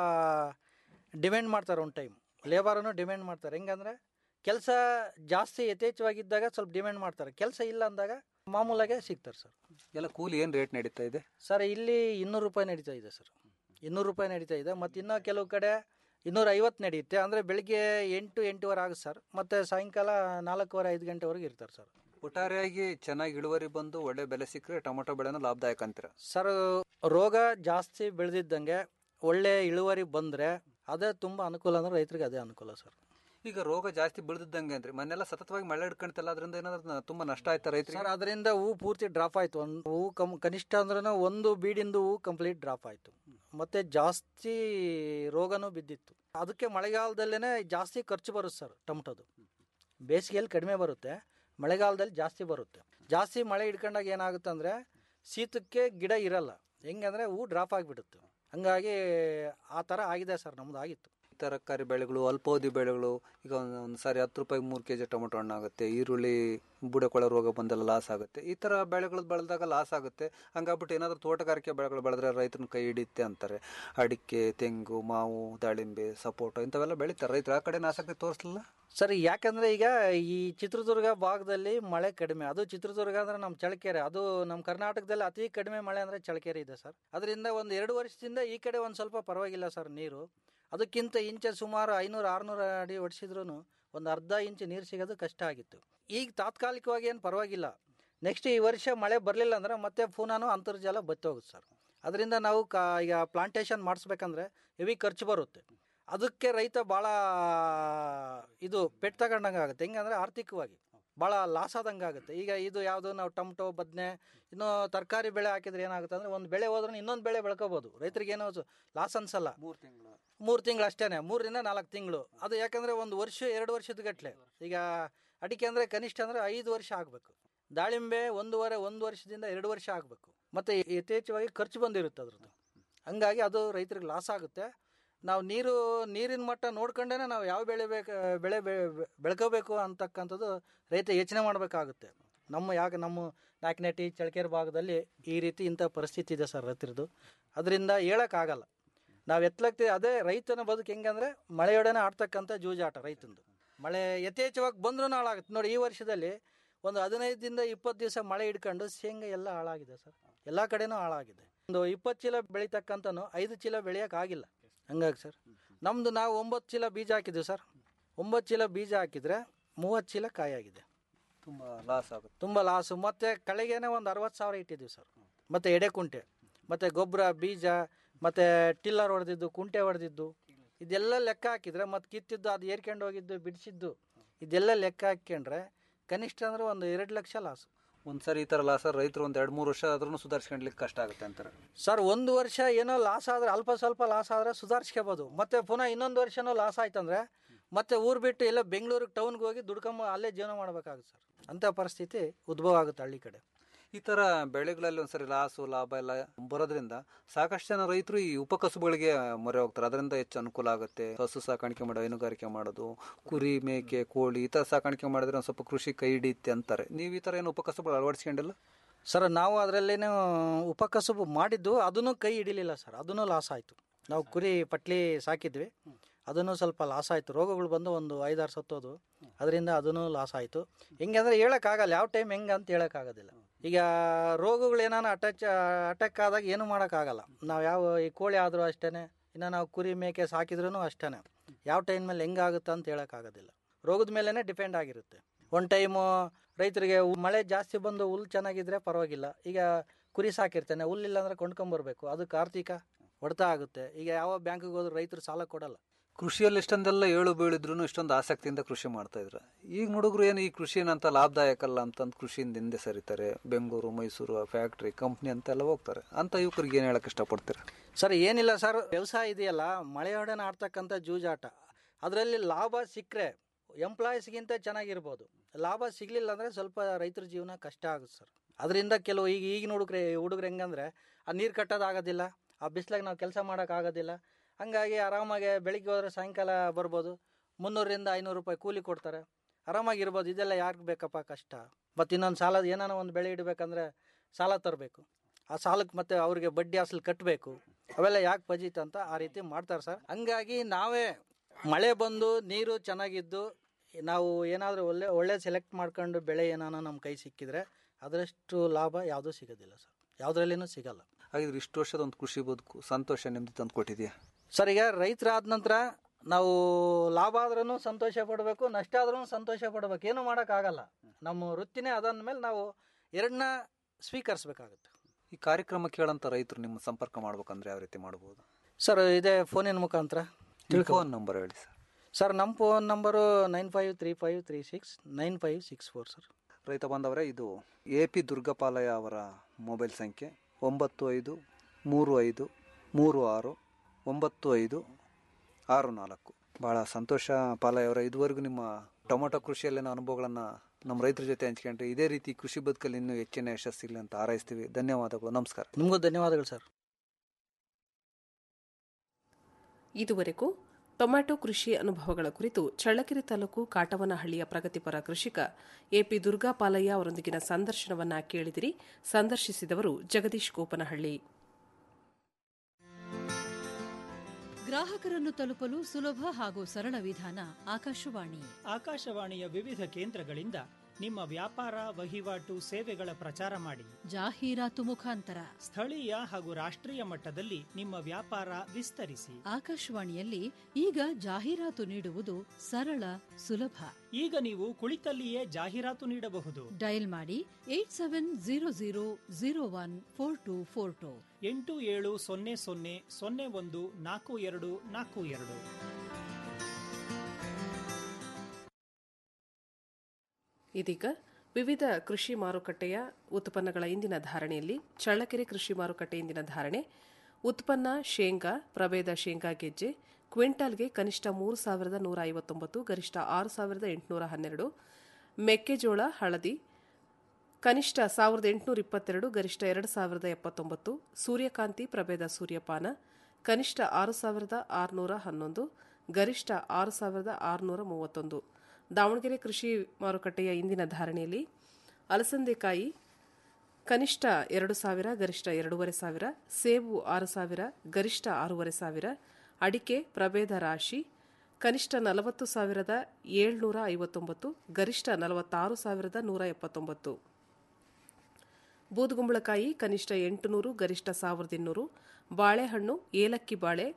ಡಿಮ್ಯಾಂಡ್ ಮಾಡ್ತಾರೆ ಒಂದು ಟೈಮ್ ಲೇಬರನ್ನು ಡಿಮ್ಯಾಂಡ್ ಮಾಡ್ತಾರೆ ಹೆಂಗಂದ್ರೆ ಕೆಲಸ ಜಾಸ್ತಿ ಯಥೇಚ್ಛವಾಗಿದ್ದಾಗ ಸ್ವಲ್ಪ ಡಿಮ್ಯಾಂಡ್ ಮಾಡ್ತಾರೆ ಕೆಲಸ ಇಲ್ಲ ಅಂದಾಗ ಮಾಮೂಲಾಗೆ ಸಿಗ್ತಾರೆ ಸರ್ ಎಲ್ಲ ಕೂಲಿ ಏನ್ ರೇಟ್ ನಡೀತಾ ಇದೆ ಸರ್ ಇಲ್ಲಿ ಇನ್ನೂರು ರೂಪಾಯಿ ನಡೀತಾ ಇದೆ ಸರ್ ಇನ್ನೂರು ರೂಪಾಯಿ ನಡೀತಾ ಇದೆ ಮತ್ತು ಇನ್ನೂ ಕೆಲವು ಕಡೆ ಇನ್ನೂರ ಐವತ್ತು ನಡೆಯುತ್ತೆ ಅಂದರೆ ಬೆಳಿಗ್ಗೆ ಎಂಟು ಎಂಟೂವರೆ ಆಗುತ್ತೆ ಸರ್ ಮತ್ತು ಸಾಯಂಕಾಲ ನಾಲ್ಕೂವರೆ ಐದು ಗಂಟೆವರೆಗೆ ಇರ್ತಾರೆ ಸರ್ ಒಟ್ಟಾರೆಯಾಗಿ ಚೆನ್ನಾಗಿ ಇಳುವರಿ ಬಂದು ಒಳ್ಳೆ ಬೆಲೆ ಸಿಕ್ಕರೆ ಟೊಮೊಟೊ ಬೆಳೆನೂ ಲಾಭದಾಯಕ ಅಂತೀರ ಸರ್ ರೋಗ ಜಾಸ್ತಿ ಬೆಳೆದಿದ್ದಂಗೆ ಒಳ್ಳೆ ಇಳುವರಿ ಬಂದರೆ ಅದೇ ತುಂಬ ಅನುಕೂಲ ಅಂದ್ರೆ ರೈತರಿಗೆ ಅದೇ ಅನುಕೂಲ ಸರ್ ಈಗ ರೋಗ ಜಾಸ್ತಿ ಬೆಳೆದಿದ್ದಂಗೆ ಅಂದ್ರೆ ಮೊನ್ನೆಲ್ಲ ಸತತವಾಗಿ ಮಳೆ ಹಿಡ್ಕೊಂತಲ್ಲ ಅದರಿಂದ ಏನಾದ್ರು ನ- ತುಂಬಾ ನಷ್ಟ ಆಯ್ತಾ ರೈತರಿಗೆ ಸರ್ ಅದರಿಂದ ಹೂ ಪೂರ್ತಿ ಡ್ರಾಪ್ ಆಯ್ತು ಒಂದು ಹೂ ಕಮ್ ಕನಿಷ್ಠ ಅಂದ್ರೂ ಒಂದು ಬೀಡಿಂದು ಹೂ ಕಂಪ್ಲೀಟ್ ಡ್ರಾಪ್ ಆಯ್ತು ಮತ್ತೆ ಜಾಸ್ತಿ ರೋಗನೂ ಬಿದ್ದಿತ್ತು ಅದಕ್ಕೆ ಮಳೆಗಾಲದಲ್ಲೇ ಜಾಸ್ತಿ ಖರ್ಚು ಬರುತ್ತೆ ಸರ್ ಟೊಮಟೊದು ಬೇಸಿಗೆಯಲ್ಲಿ ಕಡಿಮೆ ಬರುತ್ತೆ ಮಳೆಗಾಲದಲ್ಲಿ ಜಾಸ್ತಿ ಬರುತ್ತೆ ಜಾಸ್ತಿ ಮಳೆ ಹಿಡ್ಕೊಂಡಾಗ ಏನಾಗುತ್ತೆ ಅಂದರೆ ಶೀತಕ್ಕೆ ಗಿಡ ಇರಲ್ಲ ಹೆಂಗಂದ್ರೆ ಹೂ ಡ್ರಾಪ್ ಆಗಿಬಿಡುತ್ತೆ ಹಂಗಾಗಿ ಆ ಥರ ಆಗಿದೆ ಸರ್ ನಮ್ದು ಆಗಿತ್ತು ತರಕಾರಿ ಬೆಳೆಗಳು ಅಲ್ಪಾವಧಿ ಬೆಳೆಗಳು ಈಗ ಒಂದ್- ಒಂದ್ ಸಾರಿ ಹತ್ತು ರೂಪಾಯಿಗೆ ಮೂರು ಕೆಜಿ ಟೊಮೊಟೊ ಹಣ್ಣು ಆಗುತ್ತೆ ಈರುಳ್ಳಿ ಬುಡಕೊಳ ರೋಗ ಬಂದೆಲ್ಲ ಲಾಸ್ ಆಗುತ್ತೆ ಈ ತರ ಬೆಳೆಗಳು ಬೆಳೆದಾಗ ಲಾಸ್ ಆಗುತ್ತೆ ಹಂಗಾಗ್ಬಿಟ್ಟು ಏನಾದ್ರು ತೋಟಗಾರಿಕೆ ಬೆಳೆಗಳು ಬೆಳೆದ್ರೆ ರೈತನ ಕೈ ಹಿಡಿಯುತ್ತೆ ಅಂತಾರೆ ಅಡಿಕೆ ತೆಂಗು ಮಾವು ದಾಳಿಂಬೆ ಸಪೋಟ ಇಂಥವೆಲ್ಲ ಬೆಳಿತಾರೆ ರೈತರು ಆ ಕಡೆ ಆಸಕ್ತಿ ತೋರಿಸಲಿಲ್ಲ ಸರಿ ಯಾಕಂದ್ರೆ ಈಗ ಈ ಚಿತ್ರದುರ್ಗ ಭಾಗದಲ್ಲಿ ಮಳೆ ಕಡಿಮೆ ಅದು ಚಿತ್ರದುರ್ಗ ಅಂದ್ರೆ ನಮ್ಮ ಚಳ್ಳಕೆರೆ ಅದು ನಮ್ಮ ಕರ್ನಾಟಕದಲ್ಲಿ ಅತಿ ಕಡಿಮೆ ಮಳೆ ಅಂದ್ರೆ ಚಳ್ಳಕೆರೆ ಇದೆ ಸರ್ ಅದರಿಂದ ಒಂದು ಎರಡು ವರ್ಷದಿಂದ ಈ ಕಡೆ ಒಂದು ಸ್ವಲ್ಪ ಪರವಾಗಿಲ್ಲ ಸರ್ ನೀರು ಅದಕ್ಕಿಂತ ಇಂಚೆ ಸುಮಾರು ಐನೂರು ಆರುನೂರು ಅಡಿ ಹೊಡಿಸಿದ್ರು ಒಂದು ಅರ್ಧ ಇಂಚು ನೀರು ಸಿಗೋದು ಕಷ್ಟ ಆಗಿತ್ತು ಈಗ ತಾತ್ಕಾಲಿಕವಾಗಿ ಏನು ಪರವಾಗಿಲ್ಲ ನೆಕ್ಸ್ಟ್ ಈ ವರ್ಷ ಮಳೆ ಬರಲಿಲ್ಲ ಅಂದ್ರೆ ಮತ್ತೆ ಪುನಃ ಅಂತರ್ಜಲ ಬತ್ತಿ ಹೋಗುತ್ತೆ ಸರ್ ಅದರಿಂದ ನಾವು ಕಾ ಈಗ ಪ್ಲಾಂಟೇಶನ್ ಮಾಡಿಸ್ಬೇಕಂದ್ರೆ ಹೆವಿ ಖರ್ಚು ಬರುತ್ತೆ ಅದಕ್ಕೆ ರೈತ ಭಾಳ ಇದು ಪೆಟ್ಟು ತಗೊಂಡಂಗೆ ಆಗುತ್ತೆ ಹೆಂಗಂದ್ರೆ ಆರ್ಥಿಕವಾಗಿ ಭಾಳ ಲಾಸ್ ಆದಂಗೆ ಆಗುತ್ತೆ ಈಗ ಇದು ಯಾವುದು ನಾವು ಟೊಮಟೊ ಬದನೆ ಇನ್ನು ತರಕಾರಿ ಬೆಳೆ ಹಾಕಿದ್ರೆ ಏನಾಗುತ್ತೆ ಅಂದ್ರೆ ಒಂದು ಬೆಳೆ ಹೋದ್ರೆ ಇನ್ನೊಂದು ಬೆಳೆ ಬೆಳ್ಕೋಬೋದು ರೈತರಿಗೆ ಏನೋ ಲಾಸ್ ಅನ್ಸಲ್ಲ ಮೂರು ತಿಂಗಳು ಮೂರು ತಿಂಗಳು ಅಷ್ಟೇನೆ ಮೂರರಿಂದ ನಾಲ್ಕು ತಿಂಗಳು ಅದು ಯಾಕಂದ್ರೆ ಒಂದು ವರ್ಷ ಎರಡು ವರ್ಷದ ಗಟ್ಲೆ ಈಗ ಅಡಿಕೆ ಅಂದ್ರೆ ಕನಿಷ್ಠ ಅಂದ್ರೆ ಐದು ವರ್ಷ ಆಗಬೇಕು ದಾಳಿಂಬೆ ಒಂದೂವರೆ ಒಂದು ವರ್ಷದಿಂದ ಎರಡು ವರ್ಷ ಆಗಬೇಕು ಮತ್ತೆ ಯಥೇಚ್ಛವಾಗಿ ಖರ್ಚು ಬಂದಿರುತ್ತೆ ಅದ್ರದ್ದು ಹಂಗಾಗಿ ಅದು ರೈತರಿಗೆ ಲಾಸ್ ಆಗುತ್ತೆ ನಾವು ನೀರು ನೀರಿನ ಮಟ್ಟ ನೋಡ್ಕೊಂಡೇ ನಾವು ಯಾವ ಬೆಳೆ ಬೇಕು ಬೆಳೆ ಬೆ- ಬೆಳ್ಕೋಬೇಕು ಅಂತಕ್ಕಂಥದ್ದು ರೈತ ಯೋಚನೆ ಮಾಡಬೇಕಾಗುತ್ತೆ ನಮ್ಮ ಯಾಕೆ ನಮ್ಮ ನಾಲ್ಕನೇಟಿ ಚಳಕೆರೆ ಭಾಗದಲ್ಲಿ ಈ ರೀತಿ ಇಂಥ ಪರಿಸ್ಥಿತಿ ಇದೆ ಸರ್ ರೈತರದು ಅದರಿಂದ ಹೇಳೋಕ್ಕಾಗಲ್ಲ ನಾವು ಎತ್ತಲಾಗ್ತೀವಿ ಅದೇ ರೈತನ ಬದುಕು ಹೆಂಗಂದ್ರೆ ಮಳೆಯೊಡನೆ ಆಡ್ತಕ್ಕಂಥ ಜೂಜಾಟ ರೈತಂದು ಮಳೆ ಯಥೇಚ್ಛವಾಗಿ ಬಂದ್ರೂ ಹಾಳಾಗುತ್ತೆ ನೋಡಿ ಈ ವರ್ಷದಲ್ಲಿ ಒಂದು ಹದಿನೈದರಿಂದ ಇಪ್ಪತ್ತು ದಿವಸ ಮಳೆ ಹಿಡ್ಕೊಂಡು ಶೇಂಗಾ ಎಲ್ಲ ಹಾಳಾಗಿದೆ ಸರ್ ಎಲ್ಲ ಕಡೆನೂ ಹಾಳಾಗಿದೆ ಒಂದು ಇಪ್ಪತ್ತು ಚೀಲ ಬೆಳಿತಕ್ಕಂಥನು ಐದು ಚೀಲ ಬೆಳೆಯೋಕ್ಕಾಗಿಲ್ಲ ಹಂಗಾಗಿ ಸರ್ ನಮ್ಮದು ನಾವು ಒಂಬತ್ತು ಚೀಲ ಬೀಜ ಹಾಕಿದ್ದೀವಿ ಸರ್ ಒಂಬತ್ತು ಚೀಲ ಬೀಜ ಹಾಕಿದರೆ ಮೂವತ್ತು ಚೀಲ ಕಾಯಾಗಿದೆ ತುಂಬ ಲಾಸ್ ಆಗುತ್ತೆ ತುಂಬ ಲಾಸು ಮತ್ತು ಕಳೆಗೇನೆ ಒಂದು ಅರವತ್ತು ಸಾವಿರ ಇಟ್ಟಿದ್ದೀವಿ ಸರ್ ಮತ್ತು ಎಡೆ ಕುಂಟೆ ಮತ್ತು ಗೊಬ್ಬರ ಬೀಜ ಮತ್ತು ಟಿಲ್ಲರ್ ಹೊಡೆದಿದ್ದು ಕುಂಟೆ ಹೊಡೆದಿದ್ದು ಇದೆಲ್ಲ ಲೆಕ್ಕ ಹಾಕಿದರೆ ಮತ್ತು ಕಿತ್ತಿದ್ದು ಅದು ಏರ್ಕೊಂಡು ಹೋಗಿದ್ದು ಬಿಡಿಸಿದ್ದು ಇದೆಲ್ಲ ಲೆಕ್ಕ ಹಾಕ್ಕೊಂಡ್ರೆ ಕನಿಷ್ಠ ಅಂದ್ರೆ ಒಂದು ಎರಡು ಲಕ್ಷ ಲಾಸು ಒಂದ್ಸರಿ ಈ ಥರ ಲಾಸ್ ರೈತರು ಒಂದು ಎರಡು ಮೂರು ವರ್ಷ ಆದ್ರೂ ಸುಧಾರಿಸ್ಕೊಂಡ್ಲಿಕ್ಕೆ ಕಷ್ಟ ಆಗುತ್ತೆ ಅಂತಾರೆ ಸರ್ ಒಂದು ವರ್ಷ ಏನೋ ಲಾಸ್ ಆದರೆ ಅಲ್ಪ ಸ್ವಲ್ಪ ಲಾಸ್ ಆದರೆ ಸುಧಾರಿಸ್ಕೋಬೋದು ಮತ್ತೆ ಪುನಃ ಇನ್ನೊಂದು ವರ್ಷನೂ ಲಾಸ್ ಆಯ್ತಂದ್ರೆ ಮತ್ತೆ ಊರು ಬಿಟ್ಟು ಎಲ್ಲ ಬೆಂಗಳೂರಿಗೆ ಟೌನ್ಗೆ ಹೋಗಿ ದುಡ್ಕೊಂಬ ಅಲ್ಲೇ ಜೀವನ ಮಾಡಬೇಕಾಗುತ್ತೆ ಸರ್ ಅಂಥ ಪರಿಸ್ಥಿತಿ ಉದ್ಭವ ಆಗುತ್ತೆ ಹಳ್ಳಿ ಕಡೆ ಈ ಥರ ಬೆಳೆಗಳಲ್ಲಿ ಒಂದ್ಸರಿ ಲಾಸು ಲಾಭ ಎಲ್ಲ ಬರೋದ್ರಿಂದ ಸಾಕಷ್ಟು ಜನ ರೈತರು ಈ ಉಪಕಸುಬುಗಳಿಗೆ ಮೊರೆ ಹೋಗ್ತಾರೆ ಅದರಿಂದ ಹೆಚ್ಚು ಅನುಕೂಲ ಆಗುತ್ತೆ ಹಸು ಸಾಕಾಣಿಕೆ ಮಾಡೋ ಹೈನುಗಾರಿಕೆ ಮಾಡೋದು ಕುರಿ ಮೇಕೆ ಕೋಳಿ ಈ ಥರ ಸಾಕಾಣಿಕೆ ಮಾಡಿದ್ರೆ ಒಂದು ಸ್ವಲ್ಪ ಕೃಷಿ ಕೈ ಹಿಡಿಯುತ್ತೆ ಅಂತಾರೆ ನೀವು ಈ ಥರ ಏನು ಉಪಕಸುಬುಗಳು ಅಳವಡಿಸ್ಕೊಂಡಿಲ್ಲ ಸರ್ ನಾವು ಅದರಲ್ಲೇನು ಉಪಕಸುಬು ಮಾಡಿದ್ದು ಅದನ್ನು ಕೈ ಹಿಡಿಲಿಲ್ಲ ಸರ್ ಅದನ್ನು ಲಾಸ್ ಆಯಿತು ನಾವು ಕುರಿ ಪಟ್ಲಿ ಸಾಕಿದ್ವಿ ಅದನ್ನು ಸ್ವಲ್ಪ ಲಾಸ್ ಆಯಿತು ರೋಗಗಳು ಬಂದು ಒಂದು ಐದಾರು ಸತ್ತೋದು ಅದರಿಂದ ಅದನ್ನು ಲಾಸ್ ಆಯಿತು ಹೆಂಗೆ ಅಂದರೆ ಹೇಳೋಕ್ಕಾಗಲ್ಲ ಯಾವ ಟೈಮ್ ಹೆಂಗೆ ಅಂತ ಹೇಳೋಕ್ಕಾಗೋದಿಲ್ಲ ಈಗ ರೋಗಗಳು ಏನಾನ ಅಟ್ಯಾಚ್ ಅಟ್ಯಾಕ್ ಆದಾಗ ಏನು ಮಾಡೋಕ್ಕಾಗಲ್ಲ ನಾವು ಯಾವ ಈ ಕೋಳಿ ಆದರೂ ಅಷ್ಟೇ ಇನ್ನು ನಾವು ಕುರಿ ಮೇಕೆ ಸಾಕಿದ್ರೂ ಅಷ್ಟೇ ಯಾವ ಟೈಮ್ ಮೇಲೆ ಹೆಂಗಾಗುತ್ತೆ ಅಂತ ಹೇಳೋಕ್ಕಾಗೋದಿಲ್ಲ ರೋಗದ ಮೇಲೇ ಡಿಪೆಂಡ್ ಆಗಿರುತ್ತೆ ಒಂದು ಟೈಮು ರೈತರಿಗೆ ಉ- ಮಳೆ ಜಾಸ್ತಿ ಬಂದು ಹುಲ್ಲು ಚೆನ್ನಾಗಿದ್ರೆ ಪರವಾಗಿಲ್ಲ ಈಗ ಕುರಿ ಸಾಕಿರ್ತೇನೆ ಹುಲ್ಲಿಲ್ಲ ಅಂದರೆ ಕೊಂಡ್ಕೊಂಬರ್ಬೇಕು ಅದು ಕಾರ್ತಿಕ ಹೊಡ್ತಾ ಆಗುತ್ತೆ ಈಗ ಯಾವ ಬ್ಯಾಂಕಿಗೆ ಹೋದ್ರು ರೈತರು ಸಾಲ ಕೊಡಲ್ಲ ಕೃಷಿಯಲ್ಲಿ ಇಷ್ಟೊಂದೆಲ್ಲ ಏಳು ಬೀಳಿದ್ರು ಇಷ್ಟೊಂದು ಆಸಕ್ತಿಯಿಂದ ಕೃಷಿ ಮಾಡ್ತಾ ಇದ್ರು ಈಗ ಹುಡುಗರು ಏನು ಈ ಕೃಷಿ ಏನಂತ ಲಾಭದಾಯಕ ಅಲ್ಲ ಅಂತಂದು ಕೃಷಿಯಿಂದ ಹಿಂದೆ ಸರಿತಾರೆ ಬೆಂಗಳೂರು ಮೈಸೂರು ಫ್ಯಾಕ್ಟ್ರಿ ಕಂಪ್ನಿ ಅಂತೆಲ್ಲ ಹೋಗ್ತಾರೆ ಅಂತ ಯುವಕರಿಗೆ ಏನು ಹೇಳಕ್ ಇಷ್ಟಪಡ್ತೀರಾ ಸರ್ ಏನಿಲ್ಲ ಸರ್ ವ್ಯವಸಾಯ ಇದೆಯಲ್ಲ ಮಳೆಯೊಡನೆ ಆಡ್ತಕ್ಕಂಥ ಜೂಜಾಟ ಅದರಲ್ಲಿ ಲಾಭ ಸಿಕ್ಕರೆ ಎಂಪ್ಲಾಯೀಸ್ಗಿಂತ ಚೆನ್ನಾಗಿರ್ಬೋದು ಲಾಭ ಸಿಗಲಿಲ್ಲ ಅಂದರೆ ಸ್ವಲ್ಪ ರೈತರ ಜೀವನ ಕಷ್ಟ ಆಗುತ್ತೆ ಸರ್ ಅದರಿಂದ ಕೆಲವು ಈಗ ಈಗಿನ ಹುಡುಗ್ರೆ ಹುಡುಗ್ರು ಹೆಂಗಂದ್ರೆ ಆ ನೀರು ಕಟ್ಟೋದಾಗೋದಿಲ್ಲ ಆ ಬಿಸಿಲಾಗ ನಾವು ಕೆಲಸ ಮಾಡೋಕ್ಕಾಗೋದಿಲ್ಲ ಹಂಗಾಗಿ ಆರಾಮಾಗಿ ಬೆಳಿಗ್ಗೆ ಹೋದ್ರೆ ಸಾಯಂಕಾಲ ಬರ್ಬೋದು ಮುನ್ನೂರರಿಂದ ಐನೂರು ರೂಪಾಯಿ ಕೂಲಿ ಕೊಡ್ತಾರೆ ಆರಾಮಾಗಿರ್ಬೋದು ಇದೆಲ್ಲ ಯಾರಿಗೆ ಬೇಕಪ್ಪ ಕಷ್ಟ ಮತ್ತು ಇನ್ನೊಂದು ಸಾಲ ಏನಾನ ಒಂದು ಬೆಳೆ ಇಡಬೇಕಂದ್ರೆ ಸಾಲ ತರಬೇಕು ಆ ಸಾಲಕ್ಕೆ ಮತ್ತೆ ಅವ್ರಿಗೆ ಬಡ್ಡಿ ಅಸಲು ಕಟ್ಟಬೇಕು ಅವೆಲ್ಲ ಯಾಕೆ ಪಜೀತ್ ಅಂತ ಆ ರೀತಿ ಮಾಡ್ತಾರೆ ಸರ್ ಹಂಗಾಗಿ ನಾವೇ ಮಳೆ ಬಂದು ನೀರು ಚೆನ್ನಾಗಿದ್ದು ನಾವು ಏನಾದರೂ ಒಳ್ಳೆ ಒಳ್ಳೆ ಸೆಲೆಕ್ಟ್ ಮಾಡ್ಕೊಂಡು ಬೆಳೆ ಏನಾನ ನಮ್ಮ ಕೈ ಸಿಕ್ಕಿದ್ರೆ ಅದರಷ್ಟು ಲಾಭ ಯಾವುದೂ ಸಿಗೋದಿಲ್ಲ ಸರ್ ಯಾವುದ್ರಲ್ಲಿನೂ ಸಿಗಲ್ಲ ಹಾಗಿದ್ರೆ ಇಷ್ಟು ವರ್ಷದ ಒಂದು ಕೃಷಿ ಬದುಕು ಸಂತೋಷ ನೆಮ್ಮದಿ ತಂದು ಕೊಟ್ಟಿದೆಯಾ ಸರ್ ಈಗ ರೈತರಾದ ನಂತರ ನಾವು ಲಾಭ ಆದ್ರೂ ಸಂತೋಷ ಪಡಬೇಕು ನಷ್ಟ ಆದ್ರೂ ಸಂತೋಷ ಪಡಬೇಕು ಏನು ಮಾಡೋಕ್ಕಾಗಲ್ಲ ನಮ್ಮ ವೃತ್ತಿನೇ ಅದಂದ ಮೇಲೆ ನಾವು ಎರಡನ್ನ ಸ್ವೀಕರಿಸ್ಬೇಕಾಗುತ್ತೆ ಈ ಕಾರ್ಯಕ್ರಮ ಕೇಳಂತ ರೈತರು ನಿಮ್ಮ ಸಂಪರ್ಕ ಮಾಡ್ಬೇಕಂದ್ರೆ ಯಾವ ರೀತಿ ಮಾಡ್ಬೋದು ಸರ್ ಇದೇ ಫೋನಿನ ಮುಖಾಂತರ ಫೋನ್ ನಂಬರ್ ಹೇಳಿ ಸರ್ ಸರ್ ನಮ್ಮ phone number nine five three five three six nine five six four sir ರೈತ ಬಾಂಧವರೇ ಇದು ಎ ಪಿ ದುರ್ಗಪಾಲಯ್ಯ ಅವರ ಮೊಬೈಲ್ ಸಂಖ್ಯೆ ಒಂಬತ್ತು ಐದು ಮೂರು ಐದು ಮೂರು ಆರು ಒಂಬತ್ತು ಐದು ಆರು ನಾಲ್ಕು ಭಾಳ ಸಂತೋಷ ಪಾಲಯ್ಯ ಅವರ ಇದುವರೆಗೂ ನಿಮ್ಮ ಟೊಮೊಟೊ ಕೃಷಿಯಲ್ಲಿನ ಅನುಭವಗಳನ್ನು ನಮ್ಮ ರೈತರ ಜೊತೆ ಹಂಚ್ಕೊಂಡ್ರೆ ಇದೇ ರೀತಿ ಕೃಷಿ ಬದುಕಲ್ಲಿ ಇನ್ನೂ ಹೆಚ್ಚಿನ ಯಶಸ್ಸಿಲ್ಲ ಅಂತ ಹಾರೈಸ್ತೀವಿ ಧನ್ಯವಾದಗಳು ನಮಸ್ಕಾರ ನಿಮಗೂ ಧನ್ಯವಾದಗಳು ಸರ್ ಇದುವರೆಗೂ ಟೊಮ್ಯಾಟೊ ಕೃಷಿ ಅನುಭವಗಳ ಕುರಿತು ಚಳ್ಳಕೆರೆ ತಾಲೂಕು ಕಾಟವನಹಳ್ಳಿಯ ಪ್ರಗತಿಪರ ಕೃಷಿಕ ಎಪಿ ದುರ್ಗಾಪಾಲಯ್ಯ ಅವರೊಂದಿಗಿನ ಸಂದರ್ಶನವನ್ನ ಕೇಳಿದಿರಿ ಸಂದರ್ಶಿಸಿದವರು ಜಗದೀಶ್ ಗೋಪನಹಳ್ಳಿ ಗ್ರಾಹಕರನ್ನು ತಲುಪಲು ಸುಲಭ ಹಾಗೂ ಸರಳ ವಿಧಾನ ಆಕಾಶವಾಣಿ ಆಕಾಶವಾಣಿಯ ವಿವಿಧ ಕೇಂದ್ರಗಳಿಂದ ನಿಮ್ಮ ವ್ಯಾಪಾರ ವಹಿವಾಟು ಸೇವೆಗಳ ಪ್ರಚಾರ ಮಾಡಿ ಜಾಹೀರಾತು ಮುಖಾಂತರ ಸ್ಥಳೀಯ ಹಾಗೂ ರಾಷ್ಟ್ರೀಯ ಮಟ್ಟದಲ್ಲಿ ನಿಮ್ಮ ವ್ಯಾಪಾರ ವಿಸ್ತರಿಸಿ ಆಕಾಶವಾಣಿಯಲ್ಲಿ ಈಗ ಜಾಹೀರಾತು ನೀಡುವುದು ಸರಳ ಸುಲಭ ಈಗ ನೀವು ಕುಳಿತಲ್ಲಿಯೇ ಜಾಹೀರಾತು ನೀಡಬಹುದು ಡಯಲ್ ಮಾಡಿ eight seven zero zero zero one four two four two ಎಂಟು ಏಳು ಸೊನ್ನೆ ಸೊನ್ನೆ ಸೊನ್ನೆ ಒಂದು ನಾಲ್ಕು ಎರಡು ನಾಲ್ಕು ಎರಡು ಇದೀಗ ವಿವಿಧ ಕೃಷಿ ಮಾರುಕಟ್ಟೆಯ ಉತ್ಪನ್ನಗಳ ಇಂದಿನ ಧಾರಣೆಯಲ್ಲಿ ಚಳ್ಳಕೆರೆ ಕೃಷಿ ಮಾರುಕಟ್ಟೆ ಇಂದಿನ ಧಾರಣೆ ಉತ್ಪನ್ನ ಶೇಂಗಾ ಪ್ರಭೇದ ಶೇಂಗಾ ಗೆಜ್ಜೆ ಕ್ವಿಂಟಾಲ್ಗೆ ಕನಿಷ್ಠ ಮೂರು ಸಾವಿರದ ನೂರ ಐವತ್ತೊಂಬತ್ತು ಗರಿಷ್ಠ ಆರು ಸಾವಿರದ ಎಂಟುನೂರ ಹನ್ನೆರಡು ಮೆಕ್ಕೆಜೋಳ ಹಳದಿ ಕನಿಷ್ಠ ಸಾವಿರದ ಎಂಟುನೂರ ಇಪ್ಪತ್ತೆರಡು ಗರಿಷ್ಠ ಎರಡು ಸಾವಿರದ ಎಪ್ಪತ್ತೊಂಬತ್ತು ಸೂರ್ಯಕಾಂತಿ ಪ್ರಭೇದ ಸೂರ್ಯಪಾನ ಕನಿಷ್ಠ ಆರು ಸಾವಿರದ ಆರುನೂರ ಹನ್ನೊಂದು ಗರಿಷ್ಠ ಆರು ಸಾವಿರದ ಆರುನೂರ ಮೂವತ್ತೊಂದು ದಾವಣಗೆರೆ ಕೃಷಿ ಮಾರುಕಟ್ಟೆಯ ಇಂದಿನ ಧಾರಣೆಯಲ್ಲಿ ಅಲಸಂದೆಕಾಯಿ ಕನಿಷ್ಠ ಎರಡು ಸಾವಿರ ಗರಿಷ್ಠ ಎರಡೂವರೆ ಸಾವಿರ ಸೇಬು ಆರು ಸಾವಿರ ಗರಿಷ್ಠ ಆರೂವರೆ ಸಾವಿರ ಅಡಿಕೆ ಪ್ರಭೇದ ರಾಶಿ ಕನಿಷ್ಠ ನಲವತ್ತು ಸಾವಿರದ ಏಳ್ನೂರ ಐವತ್ತೊಂಬತ್ತು ಗರಿಷ್ಠ ನಲವತ್ತಾರು ಸಾವಿರದ ನೂರ ಎಪ್ಪತ್ತೊಂಬತ್ತು ಬೂದುಗುಂಬಳಕಾಯಿ ಕನಿಷ್ಠ ಎಂಟುನೂರು ಗರಿಷ್ಠ ಸಾವಿರದ ಇನ್ನೂರು ಬಾಳೆಹಣ್ಣು ಏಲಕ್ಕಿ ಬಾಳೆ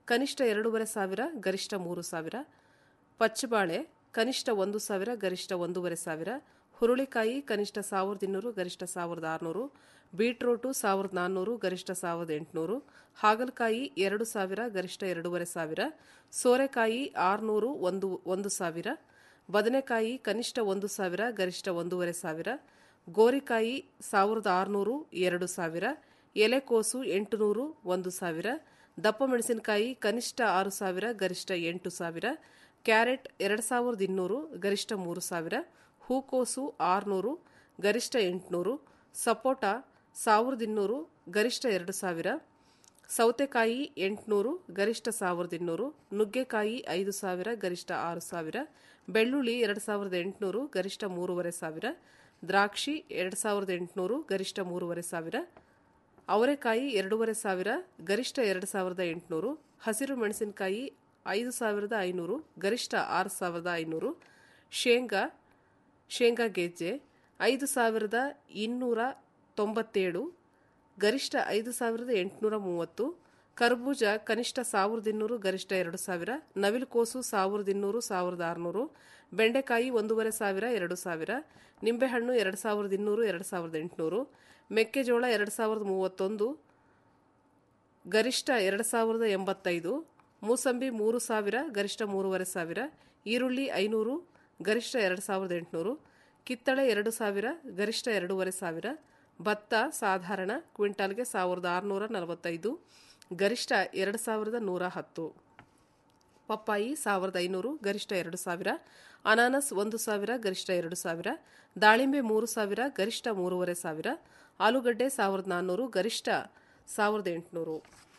ಕನಿಷ್ಠ ಎರಡೂವರೆ ಸಾವಿರ ಗರಿಷ್ಠ ಮೂರು ಸಾವಿರ ಪಚ್ಚಬಾಳೆ ಕನಿಷ್ಠ ಒಂದು ಸಾವಿರ ಗರಿಷ್ಠ ಒಂದೂವರೆ ಸಾವಿರ ಹುರುಳಿಕಾಯಿ ಕನಿಷ್ಠ ಸಾವಿರದ ಇನ್ನೂರು ಗರಿಷ್ಠ ಸಾವಿರದ ಆರುನೂರು ಬೀಟ್ರೋಟು ಸಾವಿರದ ನಾನ್ನೂರು ಗರಿಷ್ಠ ಸಾವಿರದ ಎಂಟುನೂರು ಹಾಗಲಕಾಯಿ ಎರಡು ಸಾವಿರ ಗರಿಷ್ಠ ಎರಡೂವರೆ ಸಾವಿರ ಸೋರೆಕಾಯಿ ಆರುನೂರು ಒಂದು ಒಂದು ಸಾವಿರ ಬದನೆಕಾಯಿ ಕನಿಷ್ಠ ಒಂದು ಸಾವಿರ ಗರಿಷ್ಠ ಒಂದೂವರೆ ಸಾವಿರ ಗೋರಿಕಾಯಿ ಸಾವಿರದ ಆರುನೂರು ಎರಡು ಸಾವಿರ ಎಲೆಕೋಸು ಎಂಟುನೂರು ಒಂದು ಸಾವಿರ ದಪ್ಪ ಮೆಣಸಿನಕಾಯಿ ಕನಿಷ್ಠ ಆರು ಸಾವಿರ ಗರಿಷ್ಠ ಎಂಟು ಸಾವಿರ ಕ್ಯಾರೆಟ್ ಎರಡು ಸಾವಿರದ ಇನ್ನೂರು ಗರಿಷ್ಠ ಮೂರು ಸಾವಿರ ಹೂಕೋಸು ಆರುನೂರು ಗರಿಷ್ಠ ಎಂಟುನೂರು ಸಪೋಟ ಸಾವಿರದ ಇನ್ನೂರು ಗರಿಷ್ಠ ಎರಡು ಸಾವಿರ ಸೌತೆಕಾಯಿ ಎಂಟುನೂರು ಗರಿಷ್ಠ ಸಾವಿರದ ಇನ್ನೂರು ನುಗ್ಗೆಕಾಯಿ ಐದು ಸಾವಿರ ಗರಿಷ್ಠ ಆರು ಸಾವಿರ ಬೆಳ್ಳುಳ್ಳಿ ಎರಡು ಸಾವಿರದ ಎಂಟುನೂರು ಗರಿಷ್ಠ ಮೂರುವರೆ ಸಾವಿರ ದ್ರಾಕ್ಷಿ ಎರಡು ಸಾವಿರದ ಎಂಟುನೂರು ಗರಿಷ್ಠ ಮೂರುವರೆ ಸಾವಿರ ಅವರೆಕಾಯಿ ಎರಡೂವರೆ ಸಾವಿರ ಗರಿಷ್ಠ ಎರಡು ಸಾವಿರದ ಎಂಟುನೂರು ಹಸಿರು ಮೆಣಸಿನಕಾಯಿ ಐದು ಸಾವಿರದ ಐನೂರು ಗರಿಷ್ಠ ಆರು ಸಾವಿರದ ಐನೂರು ಶೇಂಗಾ ಶೇಂಗಾ ಗೆಜ್ಜೆ ಐದು ಸಾವಿರದ ಇನ್ನೂರ ತೊಂಬತ್ತೇಳು ಗರಿಷ್ಠ ಐದು ಸಾವಿರದ ಎಂಟುನೂರ ಮೂವತ್ತು ಕರ್ಬೂಜ ಕನಿಷ್ಠ ಸಾವಿರದ ಇನ್ನೂರು ಗರಿಷ್ಠ ಎರಡು ಸಾವಿರ ನವಿಲುಕೋಸು ಸಾವಿರದ ಇನ್ನೂರು ಸಾವಿರದ ಆರುನೂರು ಬೆಂಡೆಕಾಯಿ ಒಂದೂವರೆ ಸಾವಿರ ಎರಡು ಸಾವಿರ ನಿಂಬೆಹಣ್ಣು ಎರಡು ಸಾವಿರದ ಇನ್ನೂರು ಎರಡು ಸಾವಿರದ ಎಂಟುನೂರು ಮೆಕ್ಕೆಜೋಳ ಎರಡು ಸಾವಿರದ ಮೂವತ್ತೊಂದು ಗರಿಷ್ಠ ಎರಡು ಸಾವಿರದ ಎಂಬತ್ತೈದು ಮೂಸಂಬಿ ಮೂರು ಸಾವಿರ ಗರಿಷ್ಠ ಮೂರುವರೆ ಸಾವಿರ ಈರುಳ್ಳಿ ಐನೂರು ಗರಿಷ್ಠ ಎರಡು ಸಾವಿರದ ಎಂಟುನೂರು ಕಿತ್ತಳೆ ಎರಡು ಸಾವಿರ ಗರಿಷ್ಠ ಎರಡೂವರೆ ಸಾವಿರ ಭತ್ತ ಸಾಧಾರಣ ಕ್ವಿಂಟಾಲ್ಗೆ ಸಾವಿರದ ಆರುನೂರ ನಲವತ್ತೈದು ಗರಿಷ್ಠ ಎರಡು ಸಾವಿರದ ನೂರ ಹತ್ತು ಪಪ್ಪಾಯಿ ಸಾವಿರದ ಐನೂರು ಗರಿಷ್ಠ ಎರಡು ಸಾವಿರ ಅನಾನಸ್ ಒಂದು ಸಾವಿರ ಗರಿಷ್ಠ ಎರಡು ಸಾವಿರ ದಾಳಿಂಬೆ ಮೂರು ಸಾವಿರ ಗರಿಷ್ಠ ಮೂರುವರೆ ಸಾವಿರ ಆಲೂಗಡ್ಡೆ ಸಾವಿರದ ನಾನ್ನೂರು ಗರಿಷ್ಠ ಸಾವಿರದ ಎಂಟುನೂರು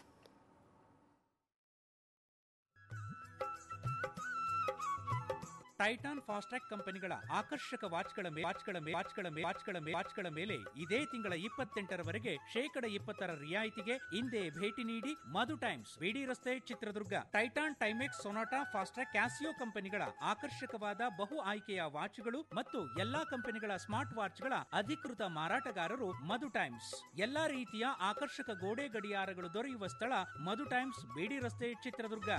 ಟೈಟಾನ್ ಫಾಸ್ಟ್ರಾಕ್ ಕಂಪನಿಗಳ ಆಕರ್ಷಕ ವಾಚ್ಗಳ ಮೇ- ವಾಚ್ಗಳ ಮೇ- ವಾಚ್ಗಳ ಮೇ- ವಾಚ್ಗಳ ಮೇ- ವಾಚ್ಗಳ ಮೇಲೆ ಇದೇ ತಿಂಗಳ ಇಪ್ಪತ್ತೆಂಟರವರೆಗೆ ಶೇಕಡ ಇಪ್ಪತ್ತರ ರಿಯಾಯಿತಿಗೆ ಹಿಂದೆ ಭೇಟಿ ನೀಡಿ ಮಧು ಟೈಮ್ಸ್ ಬಿಡಿ ರಸ್ತೆ Chitradurga Titan Timex Sonata Fastrack Casio ಕಂಪನಿಗಳ ಆಕರ್ಷಕವಾದ ಬಹು ಆಯ್ಕೆಯ ವಾಚ್ಗಳು ಮತ್ತು ಎಲ್ಲಾ ಕಂಪನಿಗಳ ಸ್ಮಾರ್ಟ್ ವಾಚ್ಗಳ ಅಧಿಕೃತ ಮಾರಾಟಗಾರರು ಮಧು ಟೈಮ್ಸ್ ಎಲ್ಲಾ ರೀತಿಯ ಆಕರ್ಷಕ ಗೋಡೆ ಗಡಿಯಾರಗಳು ದೊರೆಯುವ ಸ್ಥಳ ಮಧು ಟೈಮ್ಸ್ ಬಿಡಿ ರಸ್ತೆ ಚಿತ್ರದುರ್ಗ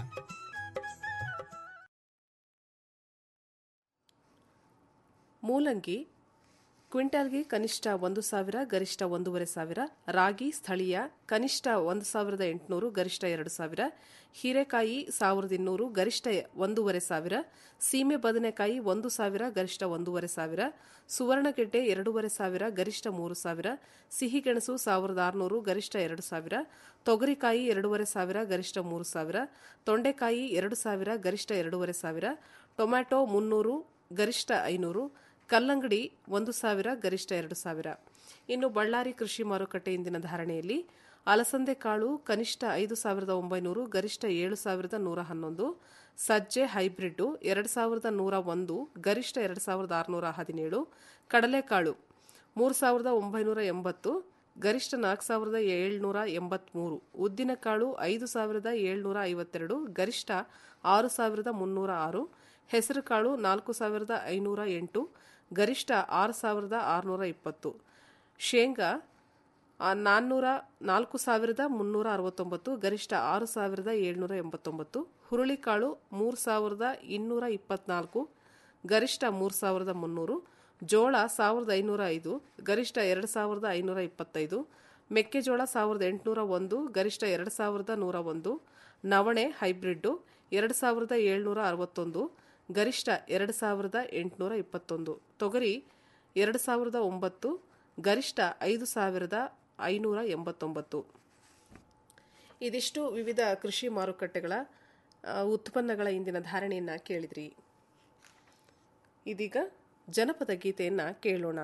ಮೂಲಂಗಿ ಕ್ವಿಂಟಾಲ್ಗೆ ಕನಿಷ್ಠ ಒಂದು ಸಾವಿರ ಗರಿಷ್ಠ ಒಂದೂವರೆ ಸಾವಿರ ರಾಗಿ ಸ್ಥಳೀಯ ಕನಿಷ್ಠ ಒಂದು ಸಾವಿರದ ಎಂಟುನೂರು ಗರಿಷ್ಠ ಎರಡು ಸಾವಿರ ಹೀರೆಕಾಯಿ ಸಾವಿರದ ಇನ್ನೂರು ಗರಿಷ್ಠ ಒಂದೂವರೆ ಸಾವಿರ ಸೀಮೆ ಬದನೆಕಾಯಿ ಒಂದು ಸಾವಿರ ಗರಿಷ್ಠ ಒಂದೂವರೆ ಸಾವಿರ ಸುವರ್ಣಗೆಡ್ಡೆ ಎರಡೂವರೆ ಸಾವಿರ ಗರಿಷ್ಠ ಮೂರು ಸಾವಿರ ಸಿಹಿಗೆಣಸು ಸಾವಿರದ ಆರುನೂರು ಗರಿಷ್ಠ ಎರಡು ಸಾವಿರ ತೊಗರಿಕಾಯಿ ಎರಡೂವರೆ ಸಾವಿರ ಗರಿಷ್ಠ ಮೂರು ಸಾವಿರ ತೊಂಡೆಕಾಯಿ ಎರಡು ಸಾವಿರ ಗರಿಷ್ಠ ಎರಡೂವರೆ ಸಾವಿರ ಟೊಮ್ಯಾಟೊ ಮುನ್ನೂರು ಗರಿಷ್ಠ ಐನೂರು ಕಲ್ಲಂಗಡಿ ಒಂದು ಸಾವಿರ ಗರಿಷ್ಠ ಎರಡು ಸಾವಿರ ಇನ್ನು ಬಳ್ಳಾರಿ ಕೃಷಿ ಮಾರುಕಟ್ಟೆ ಇಂದಿನ ಧಾರಣೆಯಲ್ಲಿ ಅಲಸಂದೆ ಕಾಳು ಕನಿಷ್ಠ ಐದು ಸಾವಿರದ ಒಂಬೈನೂರು ಗರಿಷ್ಠ ಏಳು ಸಾವಿರದ ನೂರ ಹನ್ನೊಂದು ಸಜ್ಜೆ ಹೈಬ್ರಿಡ್ ಎರಡು ಸಾವಿರದ ನೂರ ಒಂದು ಗರಿಷ್ಠ ಎರಡು ಸಾವಿರದ ಆರುನೂರ ಹದಿನೇಳು ಕಡಲೆಕಾಳು ಮೂರು ಸಾವಿರದ ಒಂಬೈನೂರ ಎಂಬತ್ತು ಗರಿಷ್ಠ ನಾಲ್ಕು ಸಾವಿರದ ಏಳ್ನೂರ ಎಂಬತ್ಮೂರು ಉದ್ದಿನಕಾಳು ಐದು ಸಾವಿರದ ಏಳ್ನೂರ ಐವತ್ತೆರಡು ಗರಿಷ್ಠ ಆರು ಸಾವಿರದ ಮುನ್ನೂರ ಆರು ಹೆಸರುಕಾಳು ನಾಲ್ಕು ಸಾವಿರದ ಐನೂರ ಎಂಟು ಗರಿಷ್ಠ ಆರು ಸಾವಿರದ ಆರುನೂರ ಇಪ್ಪತ್ತು ಶೇಂಗಾ ಆ, ನಾನ್ನೂರ ನಾಲ್ಕು ಸಾವಿರದ ಮುನ್ನೂರ ಅರವತ್ತೊಂಬತ್ತು ಗರಿಷ್ಠ ಆರು ಸಾವಿರದ ಏಳ್ನೂರ ಎಂಬತ್ತೊಂಬತ್ತು ಹುರುಳಿಕಾಳು ಮೂರು ಸಾವಿರದ ಇನ್ನೂರ ಇಪ್ಪತ್ನಾಲ್ಕು ಗರಿಷ್ಠ ಮೂರು ಸಾವಿರದ ಮುನ್ನೂರು ಜೋಳ ಸಾವಿರದ ಐನೂರ ಐದು ಗರಿಷ್ಠ ಎರಡು ಸಾವಿರದ ಐನೂರ ಇಪ್ಪತ್ತೈದು ಮೆಕ್ಕೆಜೋಳ ಸಾವಿರದ ಎಂಟುನೂರ ಒಂದು ಗರಿಷ್ಠ ಎರಡು ಸಾವಿರದ ನೂರ ಒಂದು ನವಣೆ ಹೈಬ್ರಿಡ್ಡು ಎರಡು ಸಾವಿರದ ಏಳ್ನೂರ ಅರವತ್ತೊಂದು ಗರಿಷ್ಠ ಎರಡು ಸಾವಿರದ ಎಂಟುನೂರ ಇಪ್ಪತ್ತೊಂದು ತೊಗರಿ ಎರಡು ಸಾವಿರದ ಒಂಬತ್ತು ಗರಿಷ್ಠ ಐದು ಸಾವಿರದ ಐನೂರ ಎಂಬತ್ತೊಂಬತ್ತು ಇದಿಷ್ಟು ವಿವಿಧ ಕೃಷಿ ಮಾರುಕಟ್ಟೆಗಳ ಆ, ಉತ್ಪನ್ನಗಳ ಇಂದಿನ ಧಾರಣೆಯನ್ನ ಕೇಳಿದ್ರಿ ಇದೀಗ ಜನಪದ ಗೀತೆಯನ್ನ ಕೇಳೋಣ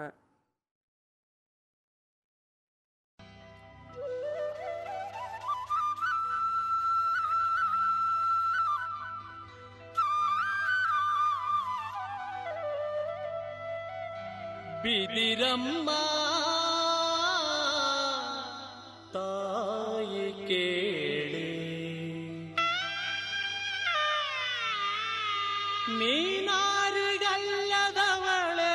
ಬಿದಿರಮ್ಮ ತಾಯಿ ಕೇಳಿ ನೀನಾರಿಗಲ್ಲದವಳೆ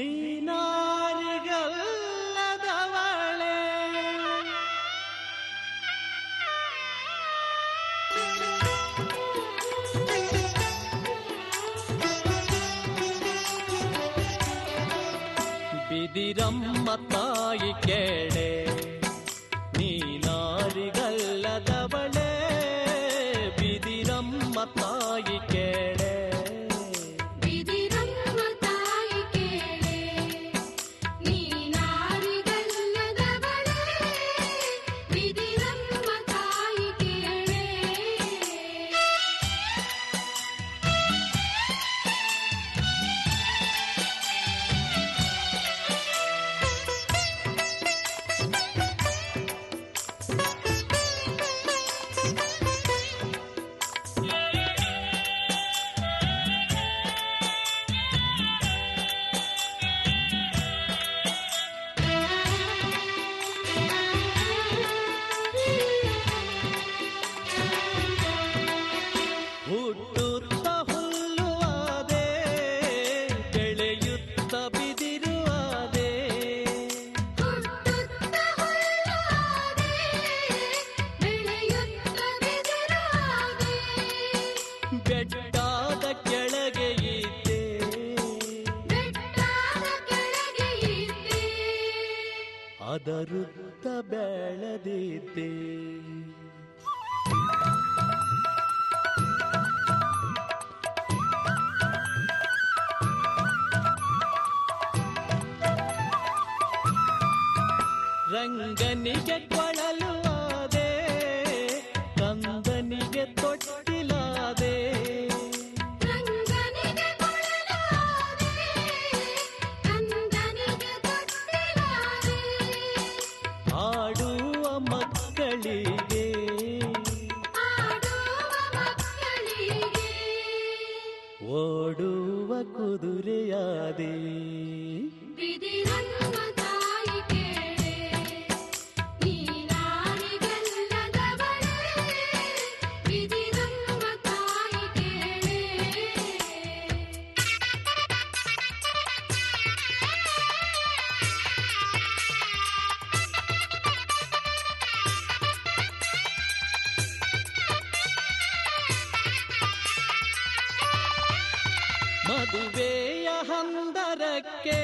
ನೀನಾರಿಗಲ್ಲದವಳೆ ಬಿದಿರಮ್ಮ ತಾಯಿ ಕೇಳೆ ನೀನಾರಿಗಲ್ಲದವಳೆ ಬಿದಿರಮ್ಮ ತಾಯಿ ಕೇಳೆ ಬಿದಿರಮ್ಮ ತಾಯಿ ಕೇಳೆ ನೀನಾರಿಗಲ್ಲದವಳೆ ಬಿದಿರಮ್ಮ ತಾಯಿ ಕೇಳೆ ಹುಟ್ಟುತ್ತ ಹುಲ್ಲುವಾದೆ ಬೆಳೆಯುತ್ತ ಬಿದಿರುವಾದೆ ಬೆಟ್ಟಾದ ಕೆಳಗೆ ಇದ್ದೆ ಅದರುತ್ತ ಬೆಳೆದಿದ್ದೆ ರಂಗನಿಗೆ ಕೊಳಲು ಆದೆ ಕಂದನಿಗೆ ತೊಟ್ಟಿಲಾದೆ ಆಡುವ ಮಕ್ಕಳಿಗೆ ಓಡುವ ಕುದುರೆಯಾದೆ ಬಿದಿರಮ್ಮ ತಾಯಿ ಕೇಳೆ ನೀನಾರಿಗಲ್ಲದವಳೆ ಬಿದಿರಮ್ಮ ತಾಯಿ ಕೇಳೆ ಮದುವೆಯ ಹಂದರಕ್ಕೆ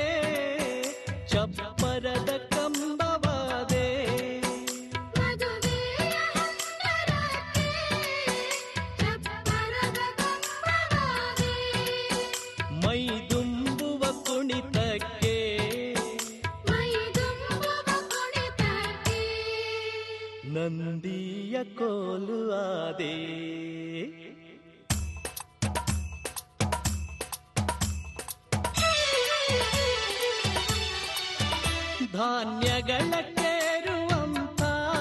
ಚಪ್ಪರದ ಕಂಬವಾದೆ ಮೈ ತುಂಬುವ ಕುಣಿತಕ್ಕೆ ನಂದಿಯ ಕೋಲು ಆದೆ ಧಾನ್ಯಗಳ ಕೇರುವಂತ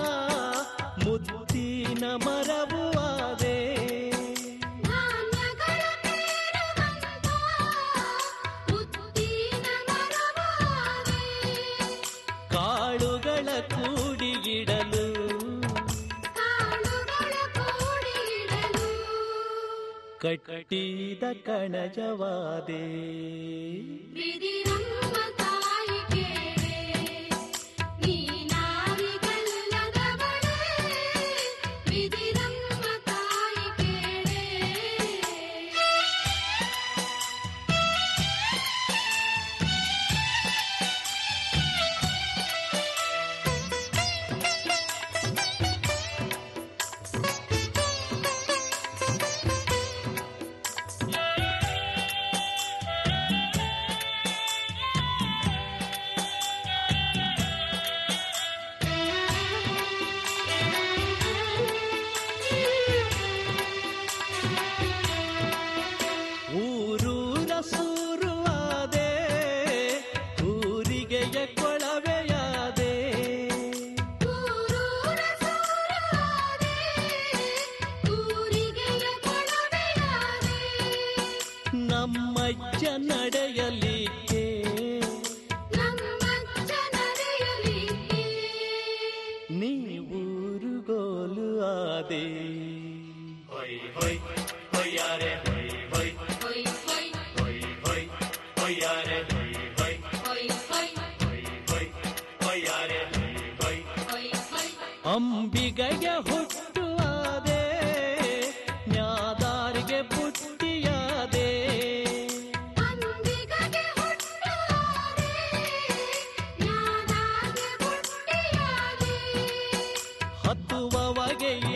ಮುದ್ದಿನ ಮರವು ಆದೆ ಕಾಳುಗಳ ಕೂಡಿಗಿಡಲು ಕಟ್ಟಿದ ಕಣಜವಾದೆ ಬಿದಿರಮ್ಮ ತಾಯಿ ಕೇಳೆ ನೀನಾರಿಗಲ್ಲದವಳೆ ಬಿದಿರಮ್ಮ ತಾಯಿ ಕೇಳೆ ಊರೂರ ಸೂರುವಾದೆ ಊರಿಗೆಯ ಕೊಳವೆಯಾದೆ ನಮ್ಮಜ್ಜ ನಡೆಯಲಿಕ್ಕೆ ನೀವೂರುಗೋಲು ಆದೆ ಹೊಯ್ ಹೊಯ್ ಹೊಯ್ಯಾರೆ ಹೊಯ್ ಹೊಯ್ ಹೊಯ್ ಹೊಯ್ ಹೊಯ್ ಹೊಯ್ಯಾರೆ ಹೊಯ್ ಹೊಯ್ ಹೊಯ್ ಹೊಯ್ ಹೊಯ್ಯಾರೆ ಹೊಯ್ ಹೊಯ್ ಅಂಬಿಗಗೆ ಹುಟ್ಟುವಾದೆ ನ್ಯಾದಾರಿಗೆ ಪುಟ್ಟಿಯಾದೆ ಹತ್ತುವವಗೆ